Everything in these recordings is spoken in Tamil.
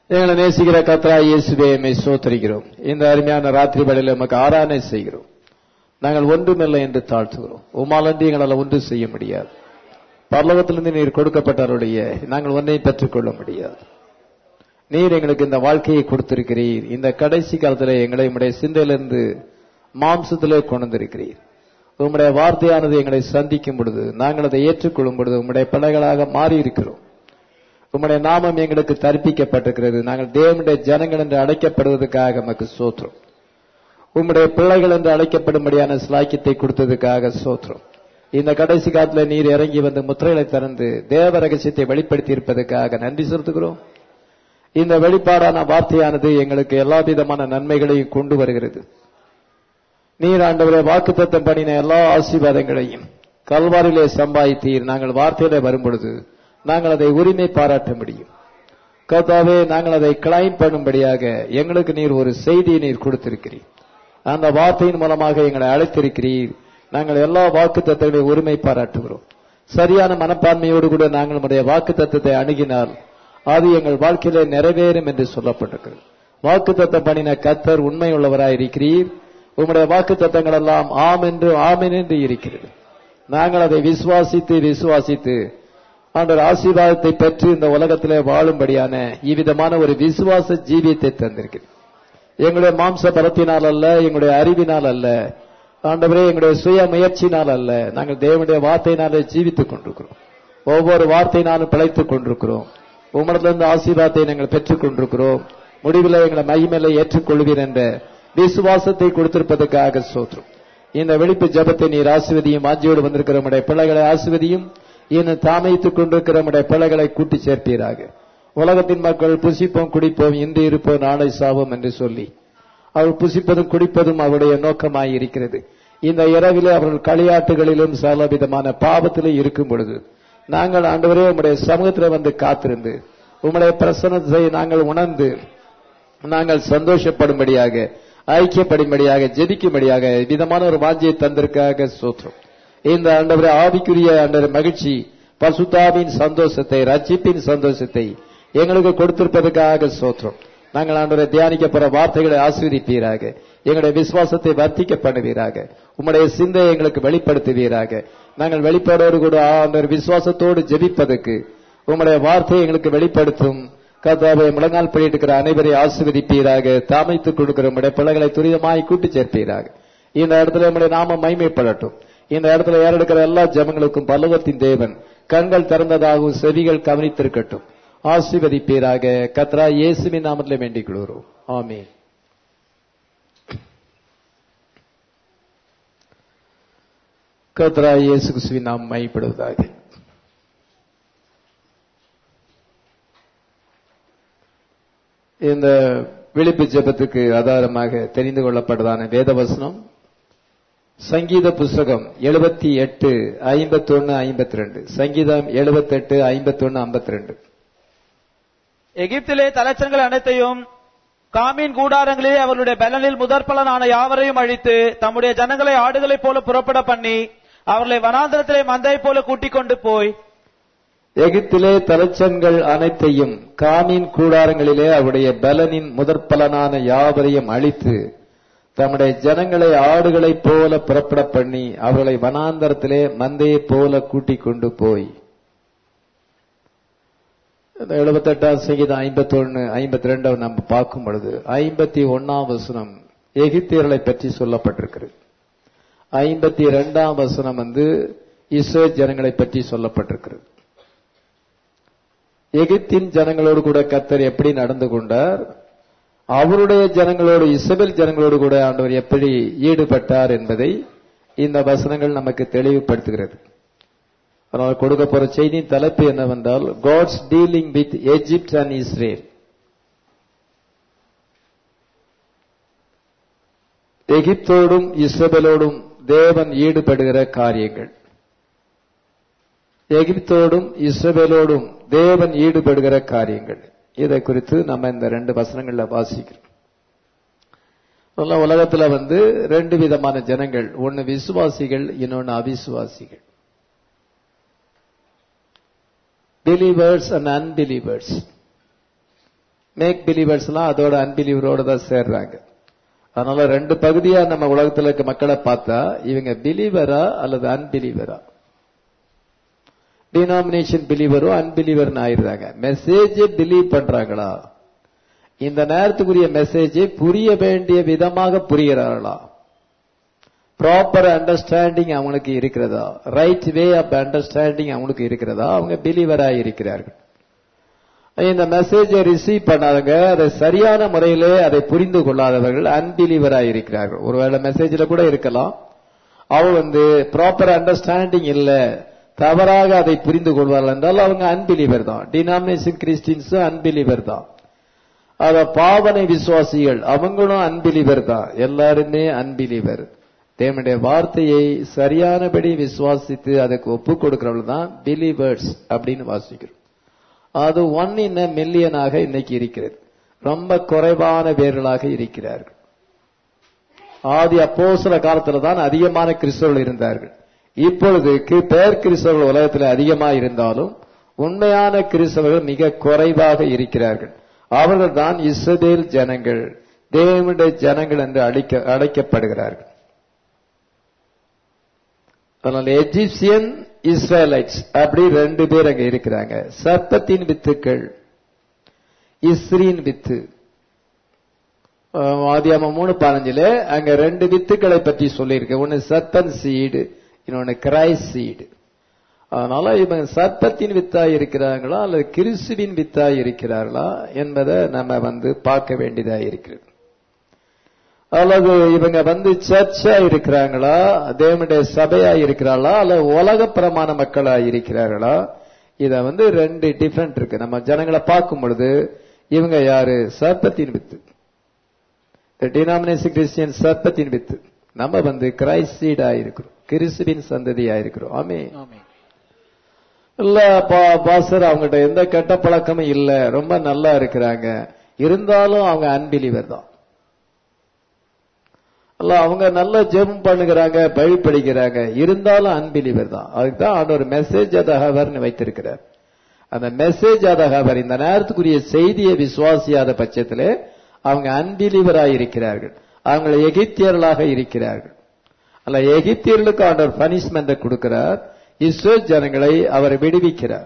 எங்களை நேசிக்கிற கத்ரா இயேசுவே எம்மை சோத்தரிக்கிறோம் இந்த அருமையான ராத்திரி வேளையில் நமக்கு ஆராதனை செய்கிறோம் நாங்கள் ஒன்றுமில்லை என்று தாழ்த்துகிறோம் உமாலன்றி எங்களால் ஒன்று செய்ய முடியாது பரலோகத்திலிருந்து நீர் கொடுக்கப்பட்டவருடைய நாங்கள் ஒன்றையும் பெற்றுக்கொள்ள முடியாது நீர் எங்களுக்கு இந்த வாழ்க்கையை கொடுத்திருக்கிறீர் இந்த கடைசி காலத்தில் எங்களை உடைய சிந்தையிலிருந்து மாம்சத்திலே கொண்டிருக்கிறீர் உம்முடைய வார்த்தையானது எங்களை சந்திக்கும் பொழுது நாங்கள் அதை ஏற்றுக்கொள்ளும் பொழுது உம்முடைய பிள்ளைகளாக மாறி இருக்கிறோம் உம்முடைய நாமம் எங்களுக்கு தரிப்பிக்கப்பட்டிருக்கிறது நாங்கள் தேவனுடைய ஜனங்கள் என்று அழைக்கப்படுவதற்காக நமக்கு சோத்திரம் உம்முடைய பிள்ளைகள் என்று அழைக்கப்படும்படியான சிலாக்கியத்தை கொடுத்ததுக்காக சோத்திரம் இந்த கடைசி காலத்துல நீர் இறங்கி வந்து முத்திரைகளை திறந்து தேவ ரகசியத்தை வெளிப்படுத்தி இருப்பதற்காக நன்றி செலுத்துகிறோம் இந்த வெளிப்பாடான வார்த்தையானது எங்களுக்கு எல்லா விதமான நன்மைகளையும் கொண்டு வருகிறது நீர் ஆண்டவரை வாக்குத்தத்தம் பண்ணின எல்லா ஆசீர்வாதங்களையும் கல்வாரிலே சம்பாதித்தீர் நாங்கள் வார்த்தையில வரும்பொழுது நாங்கள் அதை உரிமை பாராட்ட முடியும் கர்த்தாவே நாங்கள் அதை கிளைம் பண்ணும்படியாக எங்களுக்கு நீர் ஒரு செய்தியை நீர் கொடுத்திருக்கிறீர் அந்த வார்த்தையின் மூலமாக எங்களை அழைத்திருக்கிறீர் நாங்கள் எல்லா வாக்கு தத்துவங்களையும் உரிமை பாராட்டுகிறோம் சரியான மனப்பான்மையோடு கூட நாங்கள் நம்முடைய வாக்கு தத்துவத்தை அணுகினால் அது எங்கள் வாழ்க்கையிலே நிறைவேறும் என்று சொல்லப்பட்டிருக்கிறது வாக்கு தத்தம் பண்ணின கத்தர் உண்மை உள்ளவராய் இருக்கிறீர் உம்முடைய வாக்கு தத்தங்கள் எல்லாம் ஆம் என்று ஆமென் என்று இருக்கிறது நாங்கள் அதை விசுவாசித்து விசுவாசித்து ஆண்டவர் ஆசீர்வாதத்தை பெற்று இந்த உலகத்திலே வாழும்படியான இவ்விதமான ஒரு விசுவாச ஜீவியத்தை தந்திருக்கிறது எங்களுடைய மாம்ச பலத்தினால் அல்ல எங்களுடைய அறிவினால் அல்ல ஆண்டவரே எங்களுடைய சுய முயற்சினால் அல்ல நாங்கள் தேவனுடைய வார்த்தையினாலே ஜீவித்துக் கொண்டிருக்கிறோம் ஒவ்வொரு வார்த்தையினாலும் பிழைத்துக் கொண்டிருக்கிறோம் உம்மிடத்திலிருந்து ஆசீர்வாதத்தை நாங்கள் பெற்றுக் கொண்டிருக்கிறோம் முடிவில் எங்களை மகிமையில ஏற்றுக்கொள்வீர் என்ற விசுவாசத்தை கொடுத்திருப்பதற்காக சோற்றும் இந்த வெளிப்பு ஜபத்தை நீர் ஆசிர்வதியும் வாஞ்சியோடு வந்திருக்கிற நம்முடைய பிள்ளைகளை ஆசிர்வதியும் இன்னும் தாமைத்துக் கொண்டிருக்கிற நம்முடைய பிள்ளைகளை கூட்டி சேர்ப்பீராக உலகத்தின் மக்கள் புசிப்போம் குடிப்போம் இன்று இருப்போம் நாளை சாவோம் என்று சொல்லி அவர்கள் புசிப்பதும் குடிப்பதும் அவருடைய நோக்கமாய் இருக்கிறது இந்த இரவிலே அவர்கள் களியாட்டுகளிலும் சகலவிதமான பாவத்திலே இருக்கும் பொழுது நாங்கள் ஆண்டவரே உம்முடைய சமூகத்தில் வந்து காத்திருந்து உம்முடைய பிரசனத்தை நாங்கள் உணர்ந்து நாங்கள் சந்தோஷப்படும்படியாக ஐக்கியப்படும்படியாக ஜெபிக்கும்படியாக விதமான ஒரு வாஞ்சியை தந்திருக்காக சோத்திரம் இந்த ஆண்டவரை ஆவிக்குரிய ஆண்டவர் மகிழ்ச்சி பசுதாவின் சந்தோஷத்தை ரட்சிப்பின் சந்தோஷத்தை எங்களுக்கு கொடுத்திருப்பதற்காக சோத்திரம் நாங்கள் ஆண்டவரை தியானிக்க போற வார்த்தைகளை ஆஸ்வதிப்பீராக எங்களுடைய விசுவாசத்தை வர்த்திக்க பண்ணுவீராக உம்முடைய சிந்தை எங்களுக்கு வெளிப்படுத்துவீராக நாங்கள் வெளிப்பாடோடு கூட ஆண்டவர் விசுவாசத்தோடு ஜெபிப்பதற்கு உம்முடைய வார்த்தையை எங்களுக்கு வெளிப்படுத்தும் கர்த்தாவை முழங்கால் படியிருக்கிற அனைவரை ஆசிர்வதிப்பீராக தாமைத்துக் கொடுக்கிற நம்முடைய பிள்ளைகளை துரிதமாய் கூட்டி சேர்ப்பீராக இந்த இடத்துல நம்முடைய நாம மைமைப்படட்டும் இந்த இடத்துல ஏறெடுக்கிற எல்லா ஜபங்களுக்கும் பல்லவத்தின் தேவன் கண்கள் திறந்ததாகவும் செவிகள் கவனித்திருக்கட்டும் ஆசிர்வதிப்பீராக கத்ரா இயேசுவின் நாமத்தில் வேண்டிக் கொள்கிறோம் ஆமே கத்ரா இயேசு கிறிஸ்துவின் நாம் மைப்படுவதாக இந்த விழிப்பு ஜபத்துக்கு ஆதாரமாக தெரிந்து கொள்ளப்பட்டதான வேதவசனம் சங்கீத புஸ்தகம் எழுபத்தி எட்டு ஐம்பத்தி ஒன்னு ஐம்பத்தி ரெண்டு சங்கீதம் எழுபத்தி எட்டு ஐம்பத்தி ஒன்னு ஐம்பத்தி ரெண்டு எகிப்திலே தலைச்சங்கள் அனைத்தையும் காமீன் கூடாரங்களிலே அவர்களுடைய பலனில் முதற்பலனான யாவரையும் அழித்து தம்முடைய ஜனங்களை ஆடுகளைப் போல புறப்பட பண்ணி அவர்களை வனாந்திரத்திலே மந்தை போல கூட்டிக் கொண்டு போய் எகிப்திலே தலைச்சன்கள் அனைத்தையும் காமின் கூடாரங்களிலே அவருடைய பலனின் முதற்பலனான யாவரையும் அழித்து தம்முடைய ஜனங்களை ஆடுகளைப் போல புறப்பட பண்ணி அவர்களை வனாந்தரத்திலே மந்தையைப் போல கூட்டிக் கொண்டு போய் எழுபத்தெட்டாம் சங்கீதம் ஐம்பத்தி ஒன்னு ஐம்பத்தி ரெண்டு நம்ம பார்க்கும் பொழுது ஐம்பத்தி ஒன்னாம் வசனம் எகிப்தியர்களை பற்றி சொல்லப்பட்டிருக்கிறது ஐம்பத்தி இரண்டாம் வசனம் வந்து இஸ்ரோ ஜனங்களை பற்றி சொல்லப்பட்டிருக்கிறது எகிப்தின் ஜனங்களோடு கூட கத்தர் எப்படி நடந்து கொண்டார் அவருடைய ஜனங்களோடு இசபெல் ஜனங்களோடு கூட ஆண்டவர் எப்படி ஈடுபட்டார் என்பதை இந்த வசனங்கள் நமக்கு தெளிவுபடுத்துகிறது அதனால் கொடுக்க போற செய்தியின் தலைப்பு என்னவென்றால் God's dealing with Egypt and Israel எகிப்தோடும் இஸ்ரேலோடும் தேவன் ஈடுபடுகிற காரியங்கள் எகிப்தோடும் இஸ்ரேலோடும் தேவன் ஈடுபடுகிற காரியங்கள் இதை குறித்து நம்ம இந்த ரெண்டு வசனங்கள்ல வாசிக்கிறோம் உலகத்துல வந்து ரெண்டு விதமான ஜனங்கள் ஒன்னு விசுவாசிகள் இன்னொன்னு அவிசுவாசிகள் பிலீவர்ஸ் அண்ட் அன்பிலீவர்ஸ் மேக் பிலீவர்ஸ்லாம் அதோட அன்பிலீவரோட தான் சேர்றாங்க அதனால ரெண்டு பகுதியா நம்ம உலகத்துல இருக்க மக்களை பார்த்தா இவங்க பிலீவரா அல்லது அன்பிலீவரா டினாமினேஷன் பிலீவரும் அன்பிலீவர்னு ஆயிடுறாங்க மெசேஜ் பிலீவ் பண்றாங்களா இந்த நேரத்துக்குரிய மெசேஜை புரிய வேண்டிய விதமாக புரிகிறார்களா ப்ராப்பர் அண்டர்ஸ்டாண்டிங் அவங்களுக்கு இருக்கிறதா ரைட் வே ஆஃப் அண்டர்ஸ்டாண்டிங் அவங்களுக்கு இருக்கிறதா அவங்க பிலீவரா இருக்கிறார்கள் இந்த மெசேஜை ரிசீவ் பண்ணாதவங்க அதை சரியான முறையிலே அதை புரிந்து கொள்ளாதவர்கள் அன்பிலீவரா இருக்கிறார்கள் ஒருவேளை மெசேஜ்ல கூட இருக்கலாம் அவ வந்து ப்ராப்பர் அண்டர்ஸ்டாண்டிங் இல்ல தவறாக அதை புரிந்து கொள்வார்கள் என்றால் அவங்க அன்பிலீவர் தான் டினாமினேஷன் கிறிஸ்டின்ஸும் அன்பிலீவர் தான் அத பாவனை விசுவாசிகள் அவங்களும் அன்பிலீவர் தான் எல்லாருமே அன்பிலீவர் தேவனுடைய வார்த்தையை சரியானபடி விசுவாசித்து அதுக்கு ஒப்பு கொடுக்கிறவர்கள் தான் பிலீவர்ஸ் அப்படின்னு வாசிக்கிறோம் அது ஒன் இன் மில்லியனாக இன்னைக்கு இருக்கிறது ரொம்ப குறைவான பேர்களாக இருக்கிறார்கள் ஆதி அப்போசல காலத்துல தான் அதிகமான கிறிஸ்தவர்கள் இருந்தார்கள் இப்பொழுது கி- பேர் கிறிஸ்தவர்கள் உலகத்தில் அதிகமாக இருந்தாலும் உண்மையான கிறிஸ்தவர்கள் மிக குறைவாக இருக்கிறார்கள் அவர்கள் தான் இஸ்ரவேல் ஜனங்கள் தேவனுடைய ஜனங்கள் என்று அழைக்க அழைக்கப்படுகிறார்கள் அதனால எஜிப்சியன் இஸ்ரேலைட்ஸ் அப்படி ரெண்டு பேர் அங்க இருக்கிறாங்க சர்ப்பத்தின் வித்துக்கள் இஸ்ரீன் வித்து அஹ் ஆதியாமம் மூணு பதினஞ்சுல அங்க ரெண்டு வித்துக்களை பற்றி சொல்லியிருக்கு ஒன்னு சர்பன் சீடு இன்னொன்னு கிரைஸ் சீடு அதனால இவங்க சர்ப்பத்தின் வித்தா இருக்கிறாங்களா அல்லது கிறிஸ்துவின் வித்தா இருக்கிறார்களா என்பதை நம்ம வந்து பார்க்க வேண்டியதா இருக்கிறது அல்லது இவங்க வந்து சர்ச்சா இருக்கிறாங்களா தேவனுடைய சபையா இருக்கிறாங்களா அல்லது உலகப்பிரமாண மக்களா இருக்கிறார்களா இத வந்து ரெண்டு டிஃபரெண்ட் இருக்கு நம்ம ஜனங்களை பார்க்கும் பொழுது இவங்க யாரு சர்ப்பத்தின் வித்து டினாமினேஷன் கிறிஸ்டியன் சர்ப்பத்தின் வித்து நம்ம வந்து கிரைஸ்டீடா இருக்கிறோம் கிறிஸ்துவின் சந்ததியா இருக்கிறோம் ஆமே இல்ல பா- பாஸ்டர் அவங்ககிட்ட எந்த கெட்ட பழக்கமும் இல்ல ரொம்ப நல்லா இருக்கிறாங்க இருந்தாலும் அவங்க அன்பிலிவர் தான் அல்ல அவங்க நல்ல ஜெபம் பண்ணுகிறாங்க பழி படிக்கிறாங்க இருந்தாலும் அன்பிலிவர் தான் அதுக்கு தான் ஆண்டவர் மெசேஜ் அதகவர்னு வைத்திருக்கிறார் அந்த மெசேஜ் அதகவர் இந்த நேரத்துக்குரிய செய்தியை விசுவாசியாத பட்சத்திலே அவங்க அன்பிலிவராக இருக்கிறார்கள் அவங்க எகிப்தியர்களாக இருக்கிறார்கள் அல்ல எகிப்தியர்களுக்கு ஆண்டவர் பனிஷ்மெண்ட் கொடுக்கிறார் இஸ்ரேல் ஜனங்களை அவர் விடுவிக்கிறார்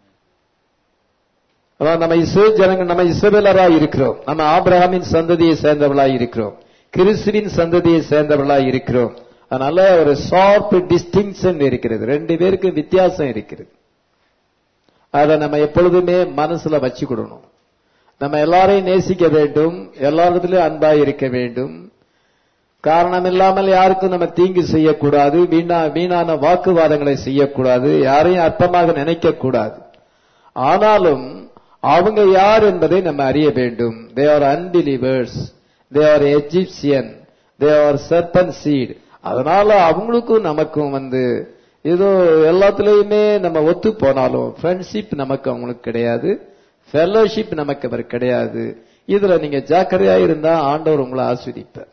அதான் நம்ம இஸ்ரேல் ஜனங்கள் நம்ம இஸ்ரவேலராய் இருக்கிறோம் நம்ம ஆபிரகாமின் சந்ததியை சேர்ந்தவர்களாய் இருக்கிறோம் கிறிஸ்துவின் சந்ததியை சேர்ந்தவர்களாய் இருக்கிறோம் அதனால ஒரு ஷார்ப் டிஸ்டிங்ஷன் இருக்கிறது ரெண்டு பேருக்கு வித்தியாசம் இருக்கிறது அதை நம்ம எப்பொழுதுமே மனசுல வச்சுக்கிடணும் நம்ம எல்லாரையும் நேசிக்க வேண்டும் எல்லாரிடத்திலும் அன்பாய் இருக்க வேண்டும் காரணம் இல்லாமல் யாருக்கும் நம்ம தீங்கு செய்யக்கூடாது வீணா வீணான வாக்குவாதங்களை செய்யக்கூடாது யாரையும் அற்பமாக நினைக்க கூடாது ஆனாலும் அவங்க யார் என்பதை நம்ம அறிய வேண்டும் they are unbelievers they are Egyptian they are serpent seed அதனால அவங்களுக்கும் நமக்கும் வந்து ஏதோ எல்லாத்துலயுமே நம்ம ஒத்து போனாலும் ஃப்ரெண்ட்ஷிப் நமக்கு அவங்களுக்கு கிடையாது ஃபெல்லோஷிப் நமக்கு அவர் கிடையாது இதுல நீங்க ஜாக்கிரதையா இருந்தா ஆண்டவர் உங்களை ஆஸ்வதிப்பார்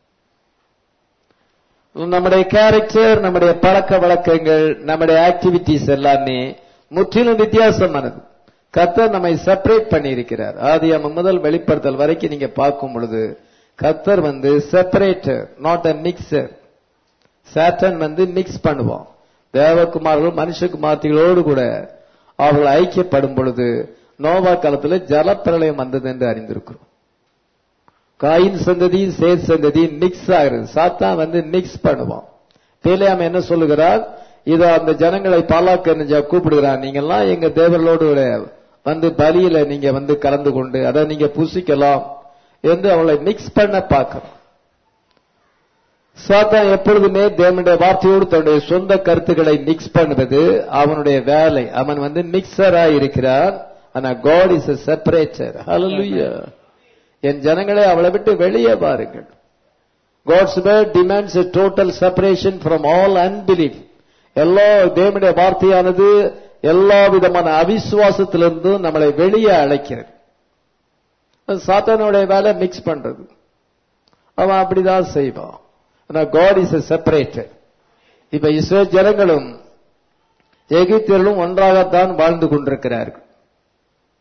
நம்முடைய கேரக்டர் நம்முடைய பழக்க வழக்கங்கள் நம்முடைய ஆக்டிவிட்டிஸ் எல்லாமே முற்றிலும் வித்தியாசமானது கத்தர் நம்மை செப்பரேட் பண்ணி இருக்கிறார் ஆதி முதல் வெளிப்படுத்தல் வரைக்கும் நீங்க பார்க்கும் பொழுது கத்தர் வந்து separator not a mixture Satan வந்து மிக்ஸ் பண்ணுவான் தேவகுமார்கள் மனுஷகுமார்த்திகளோடு கூட அவர்கள் ஐக்கியப்படும் பொழுது நோவா காலத்துல ஜலப்பிரளயம் வந்தது என்று அறிந்திருக்கிறோம் காயின் சந்ததியும் சேத் சந்ததியும் மிக்ஸ் ஆகுறது சாத்தான் வந்து மிக்ஸ் பண்ணுவான் பேலியாம என்ன சொல்லுகிறார் இத அந்த ஜனங்களை பாலாக்க கூப்பிடுகிறான் நீங்கெல்லாம் எங்க தேவர்களோடு கூட வந்து பலியில நீங்க வந்து கலந்து கொண்டு அதை நீங்க புசிக்கலாம் என்று அவளை மிக்ஸ் பண்ண பார்க்கணும் சாத்தான் எப்பொழுதுமே தேவனுடைய வார்த்தையோடு தன்னுடைய சொந்த கருத்துக்களை மிக்ஸ் பண்ணுவது அவனுடைய வேலை அவன் வந்து மிக்சரா இருக்கிறான் ஆனா God is a separator hallelujah என் ஜனங்களை அவளை விட்டு வெளியே பாருங்கள் God's word demands a total separation from all unbelief எல்லா தேவனுடைய வார்த்தையானது எல்லா விதமான அவிசுவாசத்திலிருந்தும் நம்மளை வெளியே அழைக்கிறது அது சாத்தானுடைய வேலை மிக்ஸ் பண்றது அவன் அப்படிதான் செய்வான் ஆனா காட் இஸ் a செப்பரேட்டர் இப்ப இஸ்ரேல் ஜனங்களும் எகிப்தியர்களும் ஒன்றாகத்தான் வாழ்ந்து கொண்டிருக்கிறார்கள்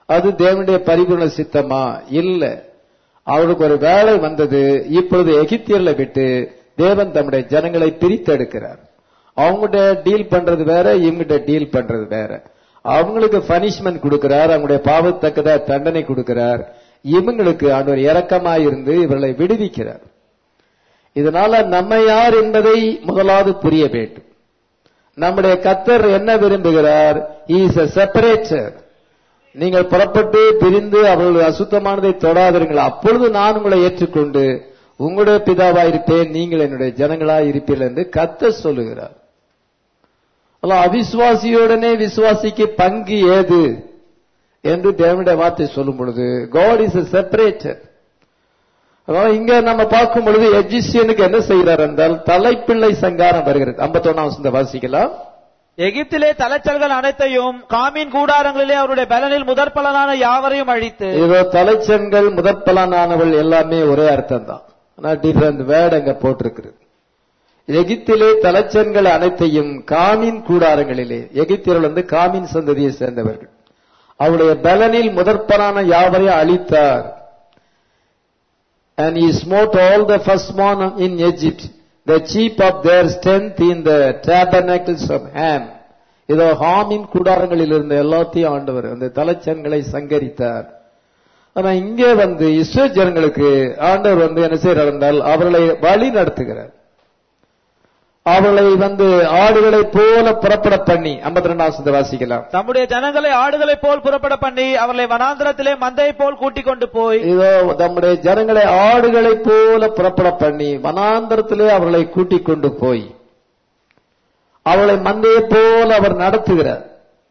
அது தேவனுடைய பரிபூர்ண சித்தமா இல்ல அவளுக்கு ஒரு வேலை வந்தது இப்பொழுது எகிப்தியர்களை விட்டு தேவன் தம்முடைய ஜனங்களை பிரித்தெடுக்கிறார் அவங்ககிட்ட டீல் பண்றது வேற இவங்ககிட்ட டீல் பண்றது வேற அவங்களுக்கு பனிஷ்மெண்ட் கொடுக்கிறார் அவங்களுடைய பாவத்தக்கதா தண்டனை கொடுக்கிறார் இவங்களுக்கு ஆண்டவர் இரக்கமாய் இருந்து இவர்களை விடுவிக்கிறார் இதனால நம்ம யார் என்பதை முதலாவது புரிய வேண்டும் நம்முடைய கத்தர் என்ன விரும்புகிறார் இஸ் a செப்பரேட்டர் நீங்கள் புறப்பட்டு பிரிந்து அவர்கள் அசுத்தமானதை தொடாதிருங்கள் அப்பொழுது நான் உங்களை ஏற்றுக்கொண்டு உங்களுடைய பிதாவாய் இருப்பேன் நீங்கள் என்னுடைய ஜனங்களாய் இருப்பீர்கள் என்று கத்தர் சொல்லுகிறார் அல்ல அவிசுவாசியுடனே விசுவாசிக்கு பங்கு ஏது என்று தேவனுடைய வார்த்தை சொல்லும் பொழுது காட் இஸ் a செப்பரேட்டர் அதாவது இங்க நம்ம பார்க்கும் பொழுது எஜிசியனுக்கு என்ன செய்கிறார் என்றால் தலைப்பிள்ளை சங்காரம் வருகிறது ஐம்பத்தொன்னாம் வசந்த வாசிக்கலாம் எகிப்திலே தலைச்சல்கள் அனைத்தையும் காமின் கூடாரங்களிலே அவருடைய பலனில் முதற்பலனான யாவரையும் அழித்து இதோ தலைச்சன்கள் முதற்பலனானவள் எல்லாமே ஒரே அர்த்தம் தான் ஆனா டிஃபரண்ட் வேர்டு அங்க போட்டிருக்கிறது எகிப்திலே தலைச்சன்கள் அனைத்தையும் காமின் கூடாரங்களிலே எகிப்தியர்கள் வந்து காமின் சந்ததியை சேர்ந்தவர்கள் அவருடைய பலனில் முதற்பலான யாவரையும் அழித்தார் and he smote all the firstborn in Egypt, the chief of their strength in the tabernacles of Ham. இதோ ஹாமின் கூடாரங்களில் இருந்த எல்லாத்தையும் ஆண்டவர் அந்த தலைச்சன்களை சங்கரித்தார் ஆனா இங்கே வந்து இஸ்ரோ ஜனங்களுக்கு ஆண்டவர் வந்து என்ன செய்யறார் என்றால் அவர்களை வழி நடத்துகிறார் அவர்களை வந்து ஆடுகளை போல புறப்பட பண்ணி ஐம்பத்தி ரெண்டாம் வாசிக்கலாம் தம்முடைய ஜனங்களை ஆடுகளைப் போல் புறப்பட பண்ணி அவர்களை வனாந்திரத்திலே மந்தை போல் கூட்டிக் கொண்டு போய் இதோ நம்முடைய ஜனங்களை ஆடுகளைப் போல புறப்பட பண்ணி வனாந்தரத்திலே அவர்களை கூட்டிக் கொண்டு போய் அவர்களை மந்தையைப் போல அவர் நடத்துகிறார்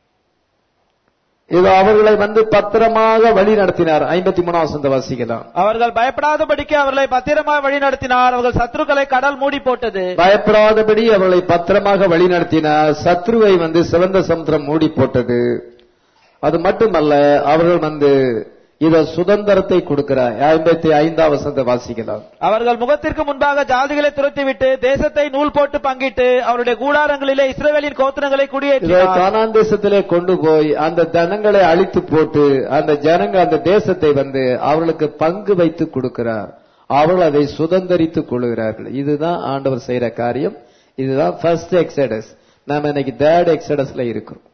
இதோ அவர்களை வந்து பத்திரமாக வழி நடத்தினார் ஐம்பத்தி மூணாம் வசந்த வாசிக்கலாம் அவர்கள் பயப்படாதபடிக்கு அவர்களை பத்திரமாய் வழி நடத்தினார் அவர்கள் சத்துருக்களை கடல் மூடி போட்டது பயப்படாதபடி அவர்களை பத்திரமாக வழி நடத்தினார் சத்ருவை வந்து சிவந்த சமுத்திரம் மூடி போட்டது அது மட்டுமல்ல அவர்கள் வந்து இத சுதந்திரத்தை கொடுக்கிறார் ஐம்பத்தி ஐந்தாம் வசந்த வாசிக்கலாம் அவர்கள் முகத்திற்கு முன்பாக ஜாதிகளை துரத்திவிட்டு தேசத்தை நூல் போட்டு பங்கிட்டு அவருடைய கூடாரங்களிலே இஸ்ரவேலின் கோத்திரங்களை இதோ குடியேற்றினார் கானான் தேசத்திலே கொண்டு போய் அந்த ஜனங்களை அழித்து போட்டு அந்த ஜனங்க அந்த தேசத்தை வந்து அவர்களுக்கு பங்கு வைத்து கொடுக்கிறார் அவர்கள் அதை சுதந்திரித்துக் கொள்கிறார்கள் இதுதான் ஆண்டவர் செய்யற காரியம் இதுதான் ஃபர்ஸ்ட் எக்ஸடஸ் நாம இன்னைக்கு தேர்ட் எக்ஸடஸ்ல இருக்கிறோம்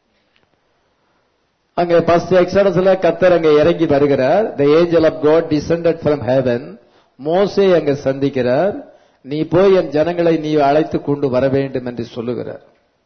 அங்க ஃபர்ஸ்ட் எக்ஸடஸ்ல கத்தர் அங்க இறங்கி வருகிறார் the angel of God descended from heaven மோசே அங்க சந்திக்கிறார் நீ போய் என் ஜனங்களை நீ அழைத்து கொண்டு வர வேண்டும் என்று சொல்லுகிறார்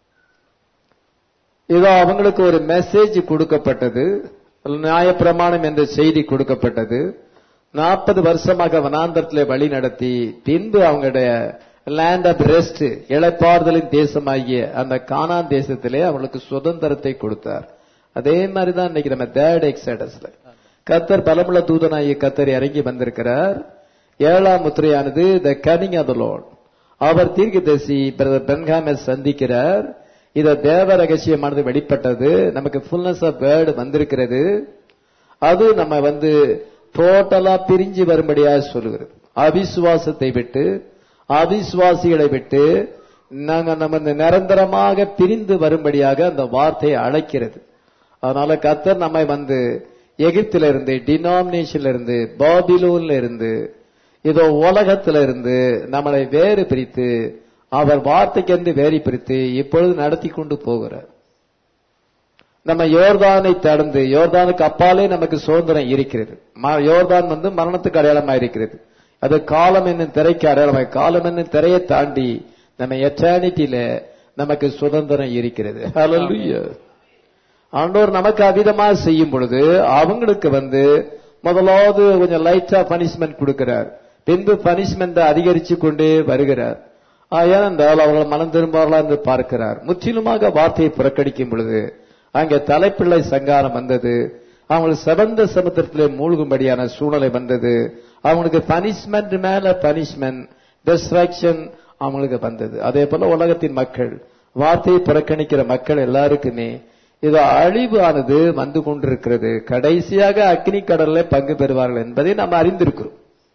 இதோ அவங்களுக்கு ஒரு மெசேஜ் கொடுக்கப்பட்டது நியாயப்பிரமாணம் என்ற செய்தி கொடுக்கப்பட்டது நாற்பது வருஷமாக வனாந்தரத்திலே வழி நடத்தி பின்பு அவங்களுடைய லேண்ட் ஆஃப் ரெஸ்ட் இளைப்பாறுதலின் தேசமாகிய அந்த கானான் தேசத்திலே அவங்களுக்கு சுதந்திரத்தை கொடுத்தார் அதே மாதிரி தான் இன்னைக்கு நம்ம தேர்ட் எக்ஸடஸ்ல கத்தர் பலமுள்ள தூதனாகிய கத்தர் இறங்கி வந்திருக்கிறார் ஏழாம் முத்திரையானது த கனிங் ஆஃப் த லார்ட் அவர் தீர்க்கதரிசி பிரதர் பென்காமை சந்திக்கிறார் இத தேவ ரகசியமானது வெளிப்பட்டது நமக்கு ஃபுல்னஸ் ஆஃப் வேர்டு வந்திருக்கிறது அது நம்ம வந்து டோட்டலா பிரிஞ்சு வரும்படியாக சொல்லுகிறது அவிசுவாசத்தை விட்டு அவிசுவாசிகளை விட்டு நாங்க நம்ம இந்த நிரந்தரமாக பிரிந்து வரும்படியாக அந்த வார்த்தையை அழைக்கிறது அதனால கத்தர் நம்மை வந்து எகிப்தில இருந்து டினாமினேஷன்ல இருந்து பாபிலூன்ல இருந்து இதோ உலகத்தில இருந்து நம்மளை வேறு பிரித்து அவர் வார்த்தைக்கென்று வேறு பிரித்து இப்பொழுது நடத்தி கொண்டு போகிறார் நம்ம யோர்தானை தடந்து யோர்தானுக்கு அப்பாலே நமக்கு சுதந்திரம் இருக்கிறது ம- யோர்தான் வந்து மரணத்துக்கு அடையாளமா இருக்கிறது அது காலம் என்னும் திரைக்கு அடையாளமாய் காலம் என்னும் திரையை தாண்டி நம்ம எட்டர்னிட்டியில நமக்கு சுதந்திரம் இருக்கிறது Hallelujah. ஆண்டவர் நமக்கு அவிதமா செய்யும் பொழுது அவங்களுக்கு வந்து முதலாவது கொஞ்சம் லைட்டா பனிஷ்மெண்ட் கொடுக்கிறார் பின்பு பனிஷ்மெண்ட் அதிகரிச்சு கொண்டே வருகிறார் ஆ, ஏனென்றால் அவர்கள் மனம் திரும்பார்களா என்று பார்க்கிறார் முற்றிலுமாக வார்த்தையை புறக்கணிக்கும் பொழுது அங்கே தலைப்பிள்ளை சங்காரம் வந்தது அவங்களுக்கு சிறந்த சமுத்திரத்திலே மூழ்கும்படியான சூழ்நிலை வந்தது அவங்களுக்கு பனிஷ்மெண்ட் மேல பனிஷ்மெண்ட் டிஸ்ட்ராக்ஷன் அவங்களுக்கு வந்தது அதே போல உலகத்தின் மக்கள் வார்த்தையை புறக்கணிக்கிற மக்கள் எல்லாருக்குமே இது அழிவு ஆனது வந்து கொண்டிருக்கிறது கடைசியாக அக்னி கடல்ல பங்கு பெறுவார்கள் என்பதை நாம் அறிந்திருக்கிறோம்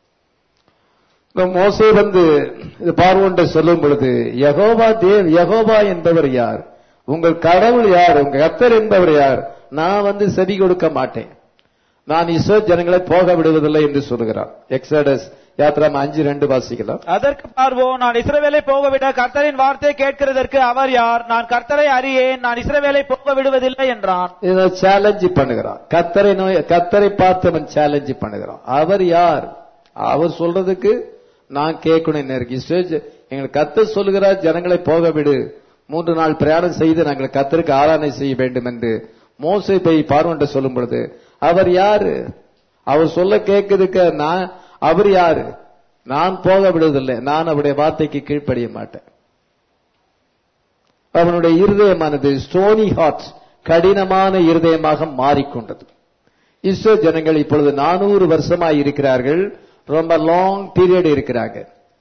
இந்த மோசே வந்து இது பார்வோன்ட்ட சொல்லும் பொழுது யகோவா தேவ் யகோவா என்பவர் யார் உங்கள் கடவுள் யார் உங்க கத்தர் என்பவர் யார் நான் வந்து செவி கொடுக்க மாட்டேன் நான் இஸ்ரோ ஜனங்களை போக விடுவதில்லை என்று சொல்லுகிறார் எக்ஸடஸ் யாத்ராம அஞ்சு ரெண்டு வாசிக்கலாம் அதற்கு பார்வோ நான் இஸ்ரவேலை போகவிட கர்த்தரின் வார்த்தையை கேட்கிறதற்கு அவர் யார் நான் கர்த்தரை அறியேன் நான் இஸ்ரவேலை போக விடுவதில்லை என்றான் இதை சேலஞ்ச் பண்ணுகிறான் கத்தரை நோய் கத்தரை பார்த்து அவன் சேலஞ்ச் பண்ணுகிறான் அவர் யார் அவர் சொல்றதுக்கு நான் கேட்கணும் என்ன இருக்கு இஸ்ரோ ஜ- எங்களுக்கு கத்தர் சொல்லுகிறார் ஜனங்களை போக விடு மூன்று நாள் பிரயாணம் செய்து நாங்கள் கத்தருக்கு ஆராதனை செய்ய வேண்டும் என்று மோசை போய் பார்வன்ட்ட சொல்லும் பொழுது அவர் யாரு அவர் சொல்ல கேட்கிறதுக்கு நான் அவர் யாரு நான் போக விடுவதில்லை நான் அவருடைய வார்த்தைக்கு கீழ்ப்படிய மாட்டேன் அவனுடைய இருதயமானது ஸ்டோனி ஹார்ட் கடினமான இருதயமாக மாறிக்கொண்டது இஸ்ரோ ஜனங்கள் இப்பொழுது நானூறு வருஷமாய் இருக்கிறார்கள் ரொம்ப லாங் பீரியட் இருக்கிறாங்க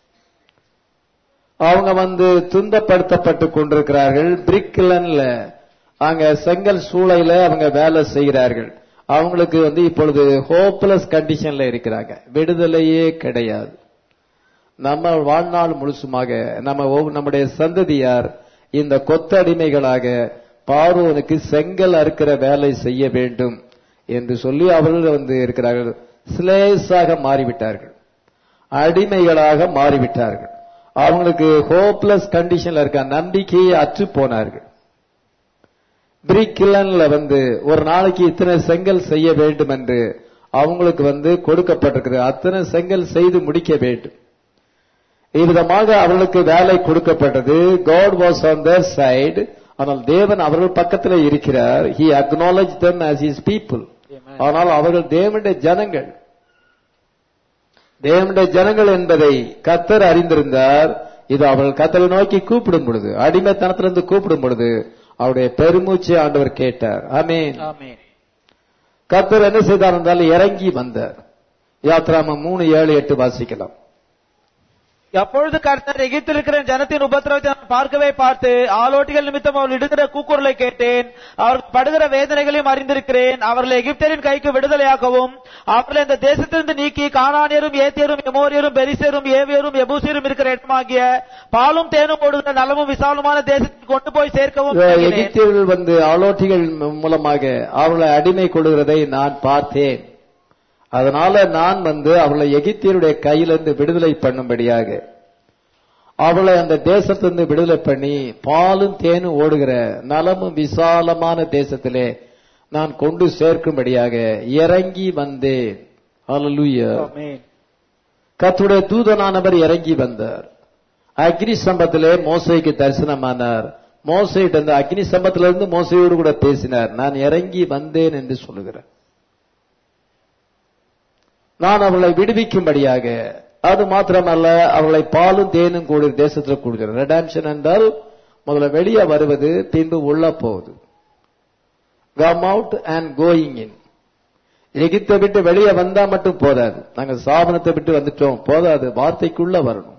அவங்க வந்து துன்பப்படுத்தப்பட்டு கொண்டிருக்கிறார்கள் பிரிக்லன்ல அங்க செங்கல் சூளையில அவங்க வேலை செய்கிறார்கள் அவங்களுக்கு வந்து இப்பொழுது ஹோப்லெஸ் கண்டிஷன்ல இருக்கிறாங்க விடுதலையே கிடையாது நம்ம வாழ்நாள் முழுசுமாக நம்ம ஒவ்வொரு- நம்முடைய சந்ததியார் இந்த கொத்தடிமைகளாக பார்வோனுக்கு செங்கல் அறுக்கிற வேலை செய்ய வேண்டும் என்று சொல்லி அவர்கள் வந்து இருக்கிறார்கள் ஸ்லேஸாக மாறிவிட்டார்கள் அடிமைகளாக மாறிவிட்டார்கள் அவங்களுக்கு ஹோப்லெஸ் கண்டிஷன்ல இருக்க நம்பிக்கையை அற்று போனார்கள் பிரிக்கிலன்ல வந்து ஒரு நாளைக்கு இத்தனை செங்கல் செய்ய வேண்டும் என்று அவங்களுக்கு வந்து கொடுக்கப்பட்டிருக்கிறது அத்தனை செங்கல் செய்து முடிக்க வேண்டும் இவ்விதமாக அவர்களுக்கு வேலை கொடுக்கப்பட்டது God was on their side ஆனால் தேவன் அவர்கள் பக்கத்தில் இருக்கிறார் he acknowledged them as his people ஆனால் அவர்கள் தேவனுடைய ஜனங்கள் தேவனுடைய ஜனங்கள் என்பதை கத்தர் அறிந்திருந்தார் இது அவர்கள் கத்தரை நோக்கி கூப்பிடும் பொழுது அடிமைத்தனத்திலிருந்து கூப்பிடும் பொழுது அவருடைய பெருமூச்சை ஆண்டவர் கேட்டார் ஆமென் ஆமென் கத்தர் என்ன செய்தார் என்றால் இறங்கி வந்தார் யாத்ராமம் மூணு ஏழு எட்டு வாசிக்கலாம் அப்பொழுது கர்த்தர் எகிப்தில் இருக்கிற ஜனத்தின் உபத்திரவத்தை நான் பார்க்கவே பார்த்து ஆலோட்டிகள் நிமித்தம் அவர்கள் இடுகிற கூக்குரலை கேட்டேன் அவர்கள் படுகிற வேதனைகளையும் அறிந்திருக்கிறேன் அவர்களை எகிப்தியரின் கைக்கு விடுதலையாக்கவும் அவர்களை இந்த தேசத்திலிருந்து நீக்கி கானானியரும் ஏத்தியரும் எமோரியரும் பெரிசேரும் ஏவியரும் எபூசியரும் இருக்கிற இடமாகிய பாலும் தேனும் ஓடுகிற நலமும் விசாலமான தேசத்தில் கொண்டு போய் சேர்க்கவும் விரும்பினேன். எகிப்தியர்கள் வந்து ஆலோட்டிகள் மூலமாக அவர்களை அடிமை கொள்கிறதை நான் பார்த்தேன் அதனால நான் வந்து அவளை எகிப்தியருடைய கையிலிருந்து விடுதலை பண்ணும்படியாக அவளை அந்த தேசத்திலிருந்து விடுதலை பண்ணி பாலும் தேனும் ஓடுகிற நலமும் விசாலமான தேசத்திலே நான் கொண்டு சேர்க்கும்படியாக இறங்கி வந்தேன் Hallelujah. ஆமென். கர்த்தருடைய தூதனானவர் இறங்கி வந்தார் அக்னி சம்பத்திலே மோசைக்கு தரிசனமானார் மோசையிட்ட அந்த அக்னி சம்பத்திலிருந்து மோசையோடு கூட பேசினார் நான் இறங்கி வந்தேன் என்று சொல்லுகிறார் நான் அவளை விடுவிக்கும்படியாக அது மாத்திரமல்ல அவளை பாலும் தேனும் கூடிய தேசத்தில் கூடுகிறார் ரெடாம்ஷன் என்றால் முதல்ல வெளியே வருவது பின்பு உள்ள போகுது come out and going in எகிப்தை விட்டு வெளியே வந்தா மட்டும் போதாது நாங்க சாபனத்தை விட்டு வந்துட்டோம் போதாது வார்த்தைக்குள்ள வரணும்